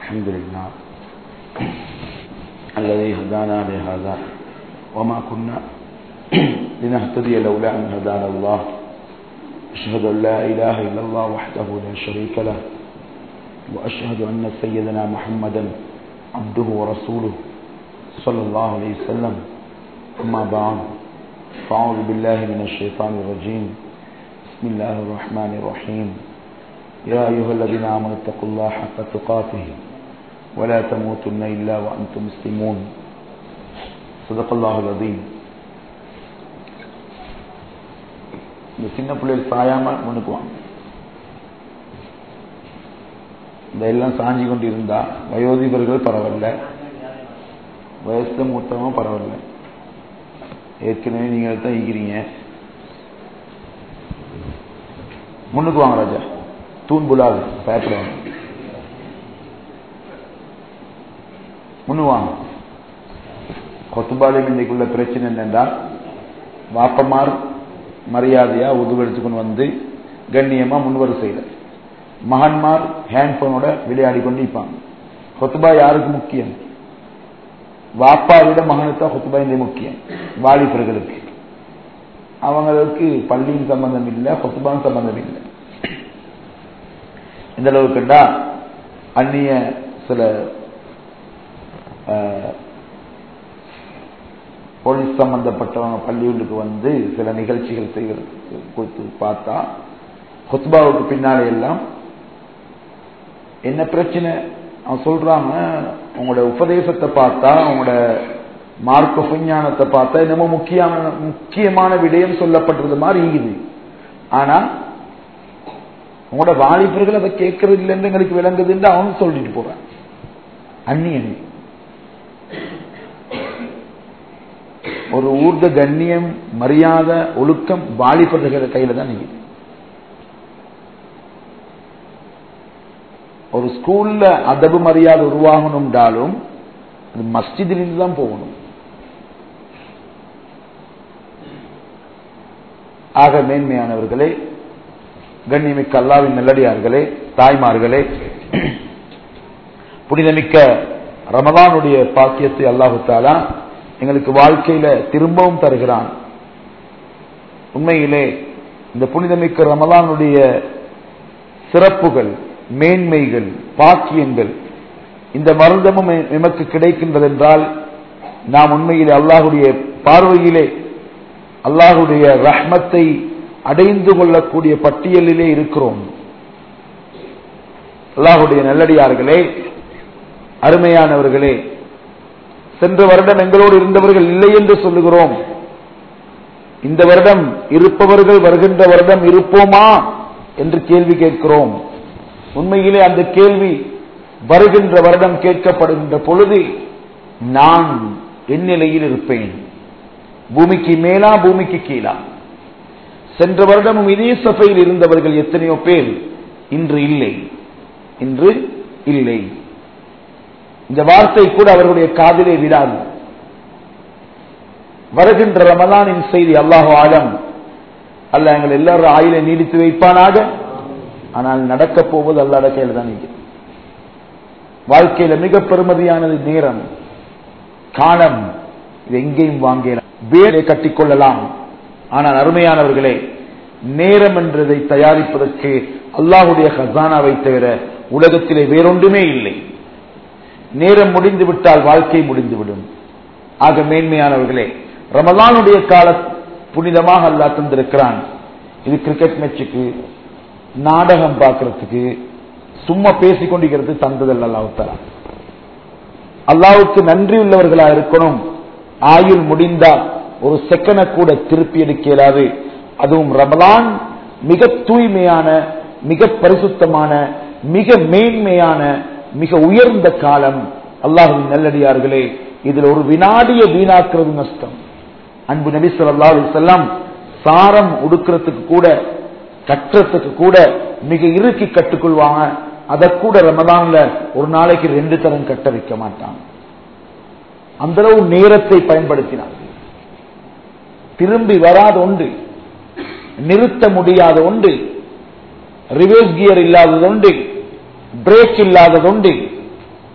الحمد لله الذي هدانا لهذا وما كنا لنهتدي لولا أن هدانا الله أشهد أن لا إله إلا الله وحده لا شريك له وأشهد أن سيدنا محمدا عبده ورسوله صلى الله عليه وسلم أما بعد فأعوذ بالله من الشيطان الرجيم بسم الله الرحمن الرحيم يا أيها الذين آمنوا اتقوا الله حق تقاته ولا تموتن إلا وأنتم مسلمون صدق الله العظيم இந்த சின்ன பிள்ளைகள் சாயாம முன்னுக்கு வாங்க இந்த எல்லாம் சாஞ்சி கொண்டு இருந்தா வயோதிபர்கள் பரவாயில்ல வயசுல மூத்தவங்க பரவாயில்ல ஏற்கனவே நீங்க தான் ஈக்கிறீங்க முன்னுக்கு வாங்க ராஜா தூண் புலாது பயப்படுவாங்க முன்னு வாங்க கொத்துபாலியம் இன்றைக்குள்ள பிரச்சனை என்னென்றால் வாப்பமார் மரியாதையா உதுவெடுத்துக்கொண்டு வந்து கண்ணியமா முன்வரிசையில் மகன்மார் ஹேண்ட்போனோட விளையாடி கொண்டு இருப்பாங்க கொத்துபா யாருக்கு முக்கியம் வாப்பா விட மகனுக்கு தான் கொத்துபா இந்த முக்கியம் வாலிபர்களுக்கு அவங்களுக்கு பள்ளியின் சம்பந்தம் இல்லை கொத்துபான் சம்பந்தம் இல்லை இந்த அளவுக்குண்டா அந்நிய சில போலீஸ் சம்பந்தப்பட்டவங்க பள்ளிகளுக்கு வந்து சில நிகழ்ச்சிகள் செய்வதற்கு கொடுத்து பார்த்தா ஹொத்பாவுக்கு பின்னாலே எல்லாம் என்ன பிரச்சனை அவன் சொல்றாங்க உங்களோட உபதேசத்தை பார்த்தா உங்களோட மார்க்க விஞ்ஞானத்தை பார்த்தா என்னமோ முக்கியமான முக்கியமான விடயம் சொல்லப்பட்டது மாதிரி ஈகுது ஆனா உங்களோட வாலிபர்கள் அதை கேட்கறது இல்லைன்னு எங்களுக்கு விளங்குதுன்னு அவன் சொல்லிட்டு போறான் அந்நியன் ஒரு ஊர்த கண்ணியம் மரியாதை ஒழுக்கம் வாலிபர்கள் கையில தான் நீங்க ஒரு ஸ்கூல்ல அதபு மரியாதை உருவாகணும்னாலும் அது மஸ்ஜிதிலிருந்து தான் போகணும் ஆக மேன்மையானவர்களே கண்ணியமிக்க அல்லாவின் நல்லடியார்களே தாய்மார்களே புனிதமிக்க ரமதானுடைய பாக்கியத்தை அல்லாஹு தாலா எங்களுக்கு வாழ்க்கையில திரும்பவும் தருகிறான் உண்மையிலே இந்த புனிதமிக்க ரமதானுடைய சிறப்புகள் மேன்மைகள் பாக்கியங்கள் இந்த மருந்தமும் எமக்கு கிடைக்கின்றது என்றால் நாம் உண்மையிலே அல்லாஹுடைய பார்வையிலே அல்லாஹுடைய ரஹ்மத்தை அடைந்து கொள்ளக்கூடிய பட்டியலிலே இருக்கிறோம் அல்லாஹுடைய நல்லடியார்களே அருமையானவர்களே சென்ற வருடம் எங்களோடு இருந்தவர்கள் இல்லை என்று சொல்லுகிறோம் இந்த வருடம் இருப்பவர்கள் வருகின்ற வருடம் இருப்போமா என்று கேள்வி கேட்கிறோம் உண்மையிலே அந்த கேள்வி வருகின்ற வருடம் கேட்கப்படுகின்ற பொழுது நான் என் நிலையில் இருப்பேன் பூமிக்கு மேலா பூமிக்கு கீழா சென்ற வருடமும் இதே சபையில் இருந்தவர்கள் எத்தனையோ பேர் இன்று இல்லை இன்று இல்லை இந்த வார்த்தை கூட அவர்களுடைய காதிலே விடாது வருகின்ற ரமலானின் செய்தி அல்லாஹு ஆலம் அல்ல எங்கள் எல்லாரும் ஆயிலை நீடித்து வைப்பானாக ஆனால் நடக்க போவது அல்லாட கையில் தான் வாழ்க்கையில மிக பெருமதியானது நேரம் காலம் இது எங்கேயும் வாங்கலாம் வேலை கட்டிக்கொள்ளலாம் ஆனால் அருமையானவர்களே நேரம் என்றதை தயாரிப்பதற்கு அல்லாஹுடைய ஹசானாவை தவிர உலகத்திலே வேறொன்றுமே இல்லை நேரம் முடிந்து விட்டால் வாழ்க்கை முடிந்துவிடும் ஆக மேன்மையானவர்களே ரமலானுடைய கால புனிதமாக அல்லா தந்திருக்கிறான் இது கிரிக்கெட் மேட்சுக்கு நாடகம் பார்க்கறதுக்கு சும்மா பேசிக் கொண்டிருக்கிறது தந்ததல்ல அல்லாஹாலா அல்லாவுக்கு நன்றி உள்ளவர்களா இருக்கணும் ஆயுள் முடிந்தா ஒரு செகண்ட கூட திருப்பி எடுக்க இயலாது அதுவும் ரமலான் மிக தூய்மையான மிக பரிசுத்தமான மிக மேன்மையான மிக உயர்ந்த காலம் அல்லாஹுவின் நல்லடியார்களே இதில் ஒரு வினாடிய வீணாக்குறது நஷ்டம் அன்பு நபி சொல்லா செல்லம் சாரம் உடுக்கிறதுக்கு கூட கட்டுறதுக்கு கூட மிக இறுக்கி கட்டுக்கொள்வாங்க அதை கூட ரமதான்ல ஒரு நாளைக்கு ரெண்டு தரம் கட்ட வைக்க மாட்டாங்க அந்த அளவு நேரத்தை பயன்படுத்தினார் திரும்பி வராத ஒன்று நிறுத்த முடியாத ஒன்று ரிவர்ஸ் கியர் இல்லாதது ஒன்று பிரேக் இல்லாதது உண்டு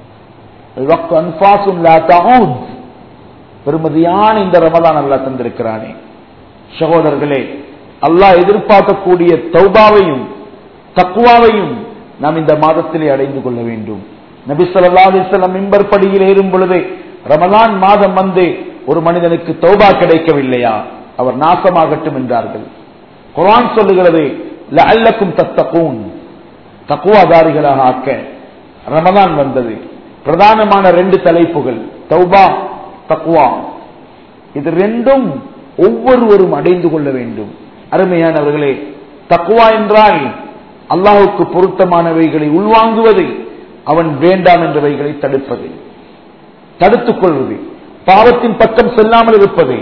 الوقت أنفاس لا تعود பெருமதியான இந்த ரமதான் அல்லாஹ் தந்திருக்கிறானே சகோதரர்களே அல்லாஹ் எதிர்பார்க்கக்கூடிய தௌபாவையும் தக்குவாவையும் நாம் இந்த மாதத்திலே அடைந்து கொள்ள வேண்டும் நபி ஸல்லல்லாஹு அலைஹி வஸல்லம் மிம்பர் படியில் ஏறும் பொழுது ரமலான் மாதம் வந்து ஒரு மனிதனுக்கு தௌபா கிடைக்கவில்லையா அவர் நாசமாகட்டும் என்றார்கள் குர்ஆன் சொல்லுகிறது லஅல்லக்கும் தத்தகூன் தக்குவாதாரிகளாக ஆக்க ரமலான் வந்தது பிரதானமான ரெண்டு தலைப்புகள் தௌபா தக்குவா இது ரெண்டும் ஒவ்வொருவரும் அடைந்து கொள்ள வேண்டும் அருமையானவர்களே தக்குவா என்றால் அல்லாஹுக்கு பொருத்தமானவைகளை உள்வாங்குவது அவன் வேண்டாம் என்றவைகளை தடுப்பது தடுத்துக் கொள்வது பாவத்தின் பக்கம் செல்லாமல் இருப்பது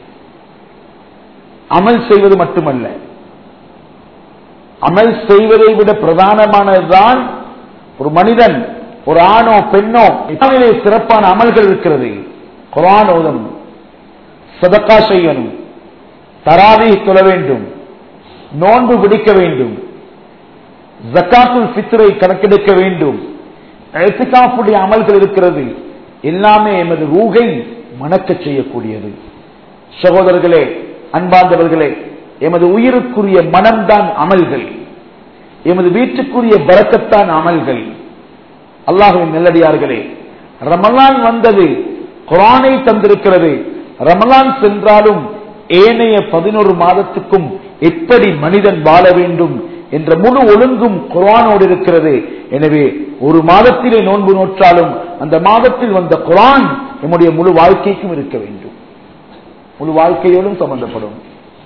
அமல் செய்வது மட்டுமல்ல அமல் செய்வதை விட பிரதானமானதுதான் ஒரு மனிதன் ஒரு ஆணோ பெண்ணோ இஸ்லாமிலே சிறப்பான அமல்கள் இருக்கிறது குரான் ஓதணும் சதக்கா செய்யணும் தராவி தொழ வேண்டும் நோன்பு பிடிக்க வேண்டும் ஜக்காத்துல் ஃபித்ரை கணக்கெடுக்க வேண்டும் எத்திகாப்புடைய அமல்கள் இருக்கிறது எல்லாமே எமது ரூகை மணக்கச் செய்யக்கூடியது சகோதரர்களே அன்பார்ந்தவர்களே எமது உயிருக்குரிய மனம்தான் அமல்கள் எமது வீட்டுக்குரிய பறக்கத்தான் அமல்கள் அல்லாஹுவின் நல்லடியார்களே ரமலான் வந்தது குரானை தந்திருக்கிறது ரமலான் சென்றாலும் ஏனைய பதினோரு மாதத்துக்கும் எப்படி மனிதன் வாழ வேண்டும் என்ற முழு ஒழுங்கும் குரானோடு இருக்கிறது எனவே ஒரு மாதத்திலே நோன்பு நோற்றாலும் அந்த மாதத்தில் வந்த குரான் நம்முடைய முழு வாழ்க்கைக்கும் இருக்க வேண்டும் முழு வாழ்க்கையோடும் சம்பந்தப்படும்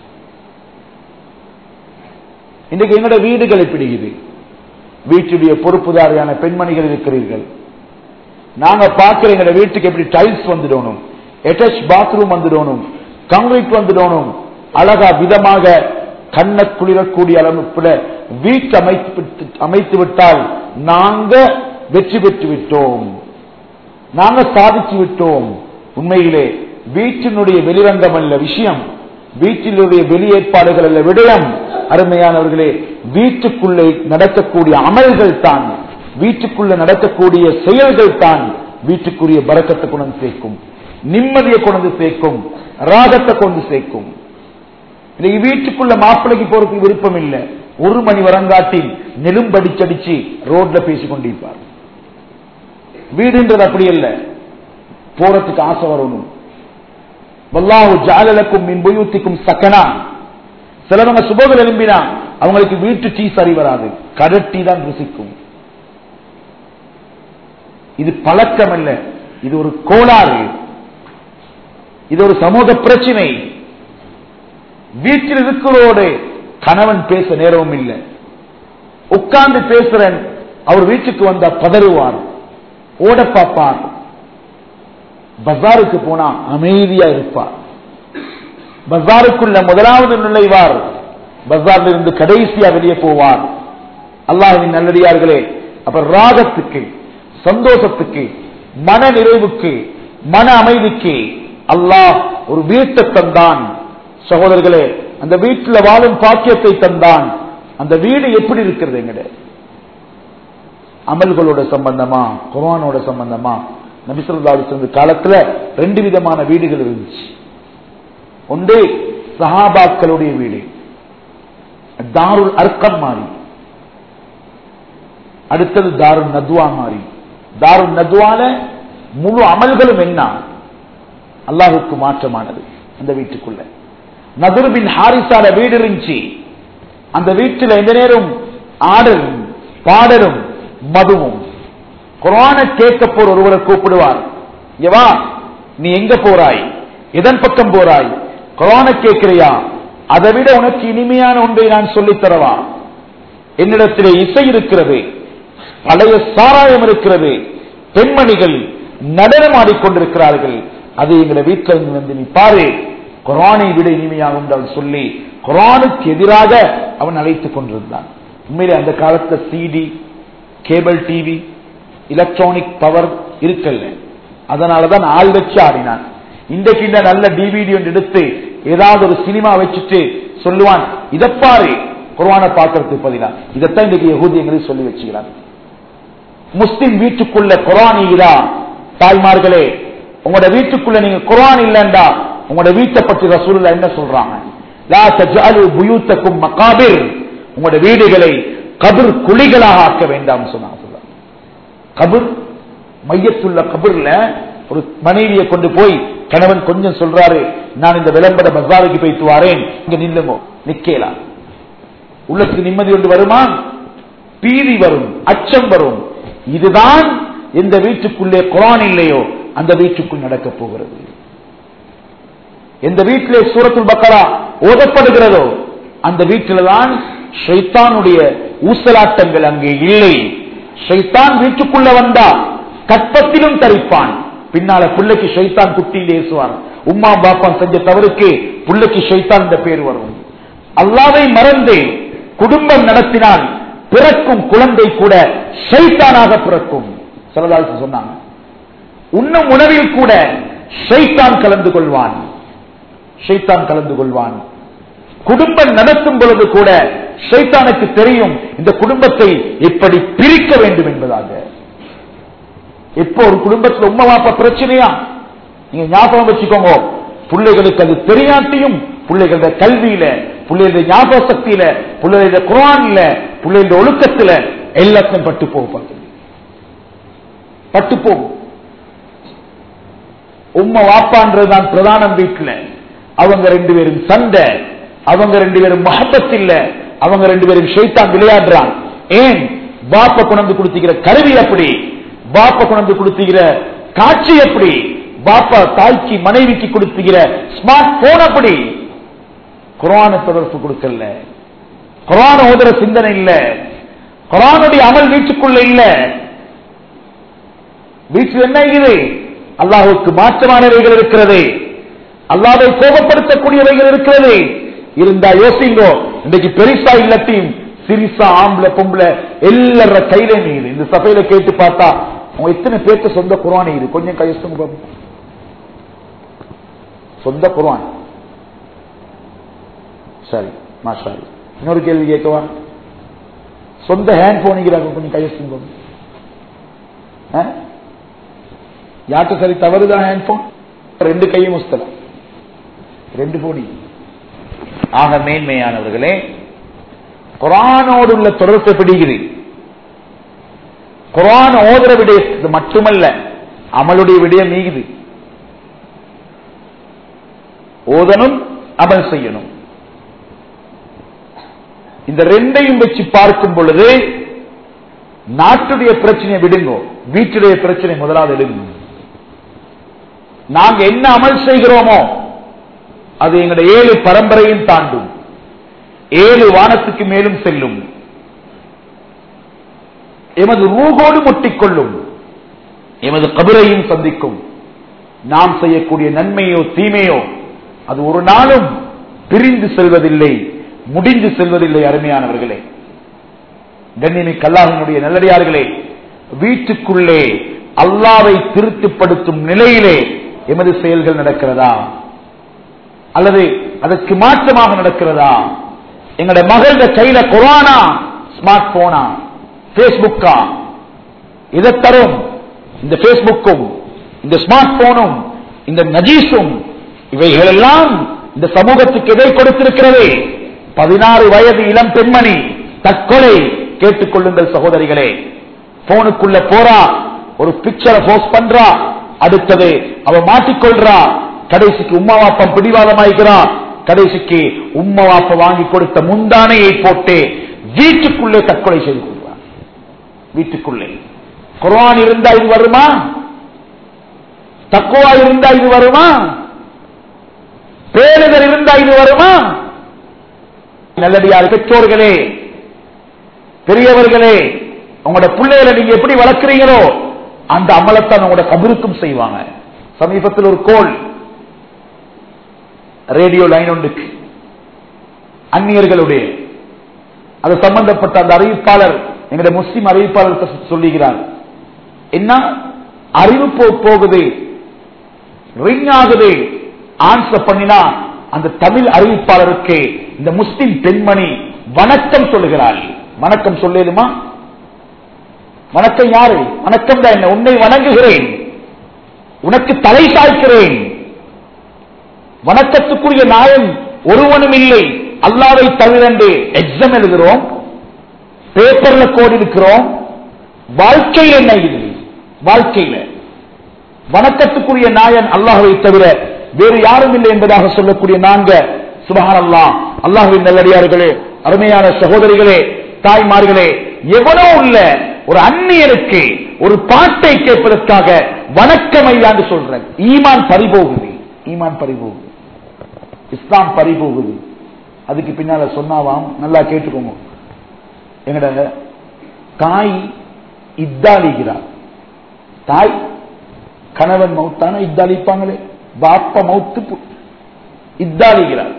இன்றைக்கு எங்களோட வீடுகளை பிடிக்குது வீட்டுடைய பொறுப்புதாரியான பெண்மணிகள் இருக்கிறீர்கள் நாங்க பார்க்கிற எங்க வீட்டுக்கு எப்படி டைல்ஸ் வந்துடணும் அட்டாச் பாத்ரூம் வந்துடணும் கங்கிரீட் வந்துடணும் அழகா விதமாக கண்ண குளிரக்கூடிய அளவுக்குள்ள வீட்டு அமைத்து அமைத்து விட்டால் நாங்க வெற்றி பெற்று விட்டோம் நாங்க சாதிச்சு விட்டோம் உண்மையிலே வீட்டினுடைய வெளிரங்கம் அல்ல விஷயம் வீட்டினுடைய வெளியேற்பாடுகள் அல்ல விடயம் அருமையானவர்களே வீட்டுக்குள்ளே நடக்கக்கூடிய அமல்கள் தான் வீட்டுக்குள்ள நடக்கக்கூடிய செயல்கள் தான் வீட்டுக்குரிய பறக்கத்தை கொண்டு சேர்க்கும் நிம்மதியை கொண்டு சேர்க்கும் ராகத்தை கொண்டு சேர்க்கும் இன்னைக்கு வீட்டுக்குள்ள மாப்பிள்ளைக்கு போறதுக்கு விருப்பம் இல்லை ஒரு மணி வரங்காட்டி நெலும்படிச்சடிச்சு ரோட்ல பேசிக் கொண்டிருப்பார் வீடுன்றது அப்படி அல்ல போறதுக்கு ஆசை வரணும் வல்லாஹு ஜாலலக்கும் மின் புயூத்திக்கும் சக்கனா சிலவங்க சுபோகம் எழும்பினா அவங்களுக்கு வீட்டு டீ சரி வராது கடட்டி தான் ருசிக்கும் இது பழக்கம் அல்ல இது ஒரு கோளாறு இது ஒரு சமூக பிரச்சனை வீட்டில் இருக்கிறோடு கணவன் பேச நேரமும் இல்லை உட்கார்ந்து பேசுறேன் அவர் வீட்டுக்கு வந்தா பதறுவார் ஓட பார்ப்பார் பஜாருக்கு போனா அமைதியா இருப்பார் பஜாருக்குள்ள முதலாவது நுழைவார் பஜார்ல இருந்து கடைசியா வெளியே போவார் அல்லாஹின் நல்லடியார்களே அப்ப ராகத்துக்கு சந்தோஷத்துக்கு மன நிறைவுக்கு மன அமைதிக்கு அல்லாஹ் ஒரு வீட்டை தந்தான் சகோதரர்களே அந்த வீட்டில் வாழும் பாக்கியத்தை தந்தான் அந்த வீடு எப்படி இருக்கிறது எங்கட அமல்களோட சம்பந்தமா குரானோட சம்பந்தமா நபிசல்லாடு காலத்துல ரெண்டு விதமான வீடுகள் இருந்துச்சு ஒன்று சஹாபாக்களுடைய வீடு தாருல் அர்க்கம் மாறி அடுத்தது தாருல் நத்வா மாறி தாருல் நத்வால முழு அமல்களும் என்ன அல்லாஹுக்கு மாற்றமானது அந்த வீட்டுக்குள்ள நதுருபின் ஹாரிசால வீடு இருந்துச்சு அந்த வீட்டில் எந்த நேரம் ஆடலும் பாடலும் மதுவும் குரான கேட்க போற ஒருவரை கூப்பிடுவார் எவா நீ எங்க போறாய் எதன் பக்கம் போறாய் குரான கேட்கிறியா அதை விட உனக்கு இனிமையான ஒன்றை நான் சொல்லித் தரவா என்னிடத்திலே இசை இருக்கிறது பழைய சாராயம் இருக்கிறது பெண்மணிகள் நடனம் ஆடிக்கொண்டிருக்கிறார்கள் அது எங்களை வீட்டில் வந்து நீ பாரு குரானை விட இனிமையாகும் என்று சொல்லி குரானுக்கு எதிராக அவன் அழைத்துக் கொண்டிருந்தான் உண்மையிலே அந்த காலத்துல CD cable TV electronic power இருக்கல்ல அதனாலதான் ஆள் வச்சு ஆடினான் இன்றைக்கு இந்த நல்ல டிவிடி ஒன்று எடுத்து ஏதாவது ஒரு சினிமா வச்சுட்டு சொல்லுவான் இதப்பாரு குர்வான பார்க்கறதுக்கு பதிலா இதைத்தான் இன்றைக்கு யகூதியங்களை சொல்லி வச்சுக்கிறாங்க முஸ்லிம் வீட்டுக்குள்ள குரான் இதா தாய்மார்களே உங்களோட வீட்டுக்குள்ள நீங்க குர்ஆன் இல்லண்டா உங்களோட வீட்டை பற்றி ரசூலுல்லாஹ் என்ன சொல்றாங்க லா தஜ்அலு புயூத்தக்கும் மகாபிர் உங்களோட வீடுகளை கபர் குழிகளாக ஆக்க வேண்டாம் சொன்னாங்க கபர் மையத்துள்ள கபர்ல ஒரு மனைவியை கொண்டு போய் கணவன் கொஞ்சம் சொல்றாரு நான் இந்த விளம்பர பஜாருக்கு போயிட்டு வாரேன் இங்க நில்லுமோ நிக்கலாம் உள்ளத்துக்கு நிம்மதி ஒன்று வருமா பீதி வரும் அச்சம் வரும் இதுதான் எந்த வீட்டுக்குள்ளே குரான் இல்லையோ அந்த வீட்டுக்குள் நடக்க போகிறது எந்த வீட்டிலே சூரத்துல் பக்கரா ஓதப்படுகிறதோ அந்த வீட்டில் தான் ஷைத்தானுடைய ஊசலாட்டங்கள் அங்கே இல்லை ஷைத்தான் வீட்டுக்குள்ள வந்தா கற்பத்திலும் தரிப்பான் பின்னால பிள்ளைக்கு ஷைத்தான் குட்டியில் ஏசுவான் உம்மா பாப்பா செஞ்ச தவறுக்கு பிள்ளைக்கு ஷைத்தான் என்ற பேர் வரும் அல்லாவை மறந்து குடும்பம் நடத்தினால் பிறக்கும் குழந்தை கூட ஷைத்தானாக பிறக்கும் சிலதால் சொன்னாங்க உண்ணும் உணவில் கூட ஷைத்தான் கலந்து கொள்வான் ஷைத்தான் கலந்து கொள்வான் குடும்பம் நடத்தும் பொழுது கூட ஷைத்தானுக்கு தெரியும் இந்த குடும்பத்தை எப்படி பிரிக்க வேண்டும் என்பதாக எப்போ ஒரு குடும்பத்தில் உண்மை வாப்ப பிரச்சனையா நீங்க ஞாபகம் வச்சுக்கோங்க பிள்ளைகளுக்கு அது தெரியாட்டியும் பிள்ளைகளோட கல்வியில பிள்ளைகளுடைய ஞாபக சக்தியில பிள்ளைகளுடைய குரான்ல பிள்ளைகளுடைய ஒழுக்கத்துல எல்லாத்தையும் பட்டு போகும் பட்டு போகும் உம்மை வாப்பான்றதுதான் பிரதானம் வீட்டுல அவங்க ரெண்டு பேரும் சண்டை அவங்க ரெண்டு பேரும் மகப்பத் இல்ல அவங்க ரெண்டு பேரும் ஷைத்தான் விளையாடுறான் ஏன் பாப்ப கொண்டு கொடுத்துக்கிற கருவி அப்படி பாப்ப கொண்டு கொடுத்துக்கிற காட்சி எப்படி பாப்பா தாய்க்கு மனைவிக்கு கொடுத்துக்கிற ஸ்மார்ட் போன் அப்படி குரான தொடர்பு கொடுக்கல குரான ஓதுற சிந்தனை இல்ல குரானுடைய அமல் வீட்டுக்குள்ள இல்ல வீட்டில் என்ன இது அல்லாஹுக்கு மாற்றமானவைகள் இருக்கிறது அல்லாவை கோபப்படுத்தக்கூடியவைகள் இருக்கிறது இருந்தா யோசிங்கோ இன்றைக்கு பெருசா இல்லத்தையும் சிரிசா ஆம்பளை பொம்பளை எல்லார கையில நீது இந்த சபையில கேட்டு பார்த்தா அவங்க எத்தனை பேர்த்த சொந்த குரான் இது கொஞ்சம் கையசுங்க பாப்போம் சொந்த குரான் சரி மாஷா அல்லாஹ். இன்னொரு கேள்வி கேட்கவா சொந்த ஹேண்ட் போன் கொஞ்சம் கையசுங்க யார்கிட்ட சரி தவறுதான் ஹேண்ட் போன் ரெண்டு கையும் முஸ்தலாம் ரெண்டு போனி ஆக மேன்மையானவர்களே குரானோடு உள்ள தொடர்பு பிடிக்குது குரான் ஓதுற விடயம் இது மட்டுமல்ல அமலுடைய விடயம் நீகுது ஓதனும் அமல் செய்யணும் இந்த ரெண்டையும் வச்சு பார்க்கும் பொழுது நாட்டுடைய பிரச்சனையை விடுங்கோ வீட்டுடைய பிரச்சனை முதலாவது எடுங்க நாங்க என்ன அமல் செய்கிறோமோ அது எங்களுடைய ஏழு பரம்பரையும் தாண்டும் ஏழு வானத்துக்கு மேலும் செல்லும் எமது ரூகோடு முட்டிக்கொள்ளும் எமது கபிரையும் சந்திக்கும் நாம் செய்யக்கூடிய நன்மையோ தீமையோ அது ஒரு நாளும் பிரிந்து செல்வதில்லை முடிந்து செல்வதில்லை அருமையானவர்களே கண்ணினி கல்லாவினுடைய நல்லடியார்களே வீட்டுக்குள்ளே அல்லாவை திருப்திப்படுத்தும் நிலையிலே எமது செயல்கள் நடக்கிறதா அல்லது அதற்கு மாற்றமாக நடக்கிறதா எங்களுடைய மகள கையில குரானா ஸ்மார்ட் போனா பேஸ்புக்கா இதை தரும் இந்த பேஸ்புக்கும் இந்த ஸ்மார்ட் போனும் இந்த நஜீஸும் இவைகள் எல்லாம் இந்த சமூகத்துக்கு எதை கொடுத்திருக்கிறது பதினாறு வயது இளம் பெண்மணி தற்கொலை கேட்டுக்கொள்ளுங்கள் சகோதரிகளே போனுக்குள்ள போறா ஒரு பிக்சரை போஸ்ட் பண்றா அடுத்தது அவ மாட்டிக்கொள்றா கடைசிக்கு உம்மாவாப்பம் பிடிவாதமாய்கிறா கடைசிக்கு உம்மவாப்ப வாங்கி கொடுத்த முந்தானையை போட்டு வீட்டுக்குள்ளே தற்கொலை செய்து கொள்வார் வீட்டுக்குள்ளே குரான் இருந்தா இது வருமா தக்குவா இருந்தா இது வருமா பேருதல் இருந்தா இது வருமா நல்லடியார் பெற்றோர்களே பெரியவர்களே உங்களோட பிள்ளைகளை நீங்க எப்படி வளர்க்கிறீங்களோ அந்த அமலத்தான் உங்களோட கபருக்கும் செய்வாங்க சமீபத்தில் ஒரு கோல் ரேடியோ லைன் ஒன்றுக்கு அந்நியர்களுடைய அது சம்பந்தப்பட்ட அந்த அறிவிப்பாளர் எங்களுடைய முஸ்லிம் அறிவிப்பாளர் சொல்லுகிறார் என்ன அறிவிப்பு போகுது ரிங் ஆகுது ஆன்சர் பண்ணினா அந்த தமிழ் அறிவிப்பாளருக்கு இந்த முஸ்லிம் பெண்மணி வணக்கம் சொல்லுகிறாள் வணக்கம் சொல்லேதுமா வணக்கம் யாரு வணக்கம் தான் என்ன உன்னை வணங்குகிறேன் உனக்கு தலை சாய்க்கிறேன் வணக்கத்துக்குரிய நாயன் ஒருவனும் இல்லை அல்லாவை தவிரண்டு எக்ஸாம் எழுதுகிறோம் பேப்பர்ல கோடி இருக்கிறோம் வாழ்க்கையில் என்ன இது வாழ்க்கையில வணக்கத்துக்குரிய நாயன் அல்லாஹுவை தவிர வேறு யாரும் இல்லை என்பதாக சொல்லக்கூடிய நாங்க சுபஹான் அல்லாஹ் அல்லாஹுவின் நல்லடியார்களே அருமையான சகோதரிகளே தாய்மார்களே எவனோ உள்ள ஒரு அந்நியனுக்கு ஒரு பாட்டை கேட்பதற்காக வணக்கம் ஐயான்னு சொல்றேன் ஈமான் பறிபோகுது ஈமான் பறிபோகுது இஸ்லாம் பறிபோகுது அதுக்கு பின்னால சொன்னாவாம் நல்லா கேட்டுக்கோங்க எங்கட தாய் இத்தாளிகிறார் தாய் கணவன் மௌத்தான இத்தாளிப்பாங்களே பாப்ப மௌத்து பு- இத்தாளிகிறார்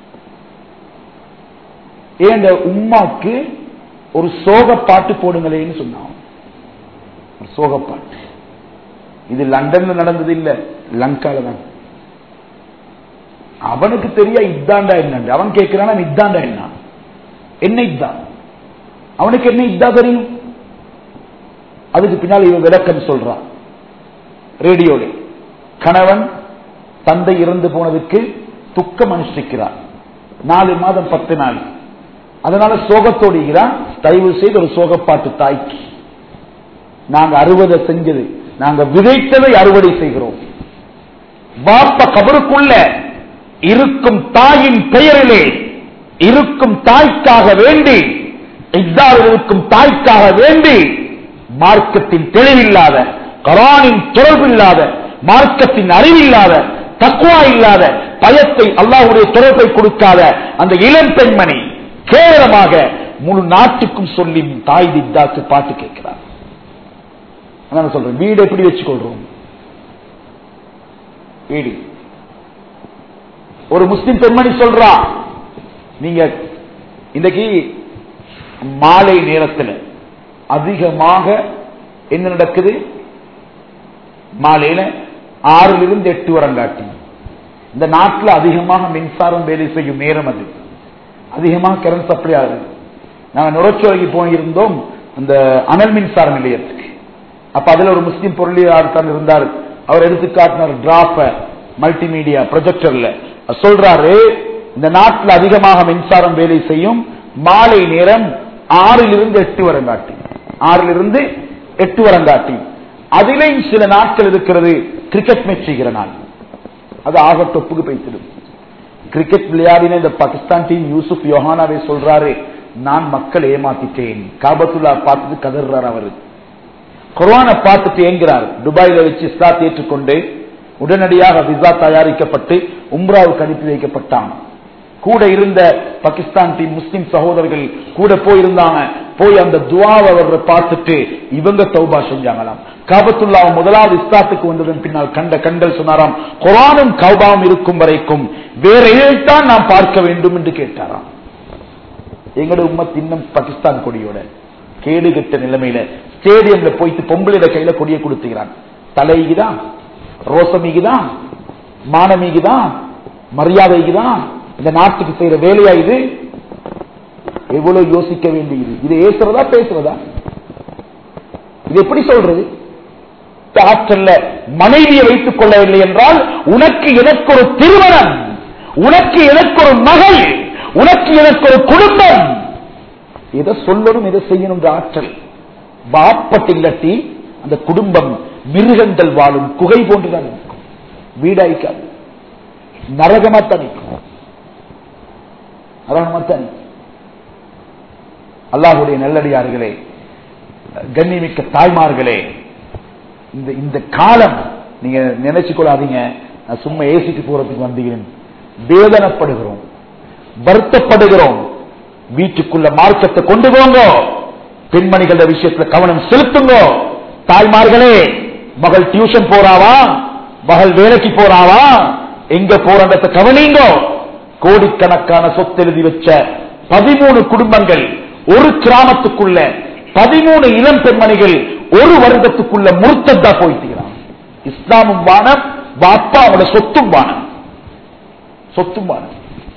ஏன் உம்மாக்கு ஒரு சோக பாட்டு போடுங்களேன்னு சொன்னான் ஒரு சோக பாட்டு இது லண்டன்ல நடந்தது இல்ல லங்கால தான் அவனுக்கு தெரிய இத்தாண்டா என்ன அவன் கேட்கிறான் இத்தாண்டா என்ன என்ன இதான் அவனுக்கு என்ன இதா தெரியும் அதுக்கு பின்னால் இவன் விளக்கம் சொல்றான் ரேடியோல கணவன் தந்தை இறந்து போனதுக்கு துக்கம் அனுஷ்டிக்கிறார் நாலு மாதம் பத்து நாள் அதனால சோகத்தோடுகிறான் தயவு செய்து ஒரு சோகப்பாட்டு தாய்க்கு நாங்க அறுவடை செஞ்சது நாங்க விதைத்ததை அறுவடை செய்கிறோம் வாப்ப கபருக்குள்ள இருக்கும் தாயின் பெயரிலே இருக்கும் தாய்க்காக வேண்டி இஃதாரில் இருக்கும் தாய்க்காக வேண்டி மார்க்கத்தின் தெளிவில்லாத கரானின் தொடர்பில்லாத மார்க்கத்தின் அறிவில்லாத தக்குவா இல்லாத பயத்தை அல்லாஹ்வுடைய தொடர்பை கொடுக்காத அந்த இளம் பெண்மணி கேவலமாக முழு நாட்டுக்கும் சொல்லி தாய் தித்தாக்கு பாட்டு கேட்கிறார் அதான் சொல்றேன் வீடு எப்படி வச்சுக்கொள்றோம் வீடு ஒரு முஸ்லிம் பெண்மணி சொல்றா நீங்க இன்னைக்கு மாலை நேரத்தில் அதிகமாக என்ன நடக்குது மாலையில ஆறிலிருந்து இருந்து எட்டு வரங்காட்டி இந்த நாட்டில் அதிகமாக மின்சாரம் வேலை செய்யும் நேரம் அது அதிகமாக கரண்ட் சப்ளை ஆகுது நாங்கள் நுரச்சோலைக்கு போயிருந்தோம் அந்த அனல் மின்சார நிலையத்துக்கு அப்ப அதுல ஒரு முஸ்லீம் பொருளியாளர் தான் இருந்தார் அவர் எடுத்து காட்டினார் டிராஃப மல்டிமீடியா ப்ரொஜெக்டர்ல சொல்றாரு இந்த நாட்டில் அதிகமாக மின்சாரம் வேலை செய்யும் மாலை நேரம் ஆறிலிருந்து எட்டு வரங்காட்டி ஆறிலிருந்து எட்டு வரங்காட்டி அதிலேயும் சில நாட்கள் இருக்கிறது கிரிக்கெட் மேட்ச் செய்கிற நாள் அது ஆக தொப்புக்கு பைத்திடும் கிரிக்கெட் விளையாடின இந்த பாகிஸ்தான் டீம் யூசுப் யோஹானாவை சொல்றாரு நான் மக்கள் ஏமாத்திட்டேன் காபத்துல்லா பார்த்துட்டு கதறார் அவரு குர்ஆனை பார்த்துட்டு ஏங்குறார் துபாயில வச்சு இஸ்லாத்தை ஏற்றுக்கொண்டு உடனடியாக விசா தயாரிக்கப்பட்டு உம்ராவுக்கு அனுப்பி வைக்கப்பட்டான் கூட இருந்த பாகிஸ்தான் டீம் முஸ்லிம் சகோதரர்கள் கூட போயிருந்தாங்க போய் அந்த துவாவை அவரை பார்த்துட்டு இவங்க தௌபா செஞ்சாங்களாம் காபத்துல்லா முதலாவது இஸ்லாத்துக்கு வந்ததன் பின்னால் கண்ட கண்டல் சொன்னாராம் குரானும் கௌபாவும் இருக்கும் வரைக்கும் வேற எதைத்தான் நாம் பார்க்க வேண்டும் என்று கேட்டாராம் எங்களோட உம்மத் இன்னும் பாகிஸ்தான் கொடியோட கேடு கெட்ட நிலைமையில ஸ்டேடியம்ல போயிட்டு பொம்பளையோட கையில கொடியை கொடுத்துக்கிறான் தலைக்குதான் ரோசமிக்குதான் மானமிக்குதான் மரியாதைக்குதான் இந்த நாட்டுக்கு செய்யற வேலையா இது எவ்வளவு யோசிக்க வேண்டியது இது ஏசுறதா பேசுறதா இது எப்படி சொல்றது ஆற்றல்ல மனைவியை வைத்துக் கொள்ளவில்லை என்றால் உனக்கு எனக்கு ஒரு திருமணம் உனக்கு எனக்கு ஒரு மகள் உனக்கு எனக்கு ஒரு குடும்பம் எதை சொல்லணும் எதை செய்யணும் ஆற்றல் வாப்பட்டில்லட்டி அந்த குடும்பம் மிருகங்கள் வாழும் குகை போன்றுதான் இருக்கும் வீடாய்க்காது நரகமாத்தான் இருக்கும் நரகமாத்தான் இருக்கும். அல்லாஹுடைய நல்லடியார்களே கண்ணிமிக்க தாய்மார்களே இந்த இந்த காலம் நீங்க நினைச்சு கொள்ளாதீங்க நான் சும்மா ஏசிக்கு போறதுக்கு வந்தீங்க வேதனைப்படுகிறோம் வருத்தப்படுகிறோம் வீட்டுக்குள்ள மார்க்கத்தை கொண்டு போங்க பெண்மணிகள விஷயத்துல கவனம் செலுத்துங்க தாய்மார்களே மகள் டியூஷன் போறாவா மகள் வேலைக்கு போறாவா எங்க போறத கவனிங்க கோடிக்கணக்கான சொத்து எழுதி வச்ச பதிமூணு குடும்பங்கள் ஒரு கிராமத்துக்குள்ள பதிமூணு இளம் பெண்மணிகள் ஒரு வருடத்துக்குள்ள முர்த்தத்தா போயிட்டுகிறான் இஸ்லாமும் வானம் பாப்பாவோட சொத்தும் வானம் சொத்தும் வானம்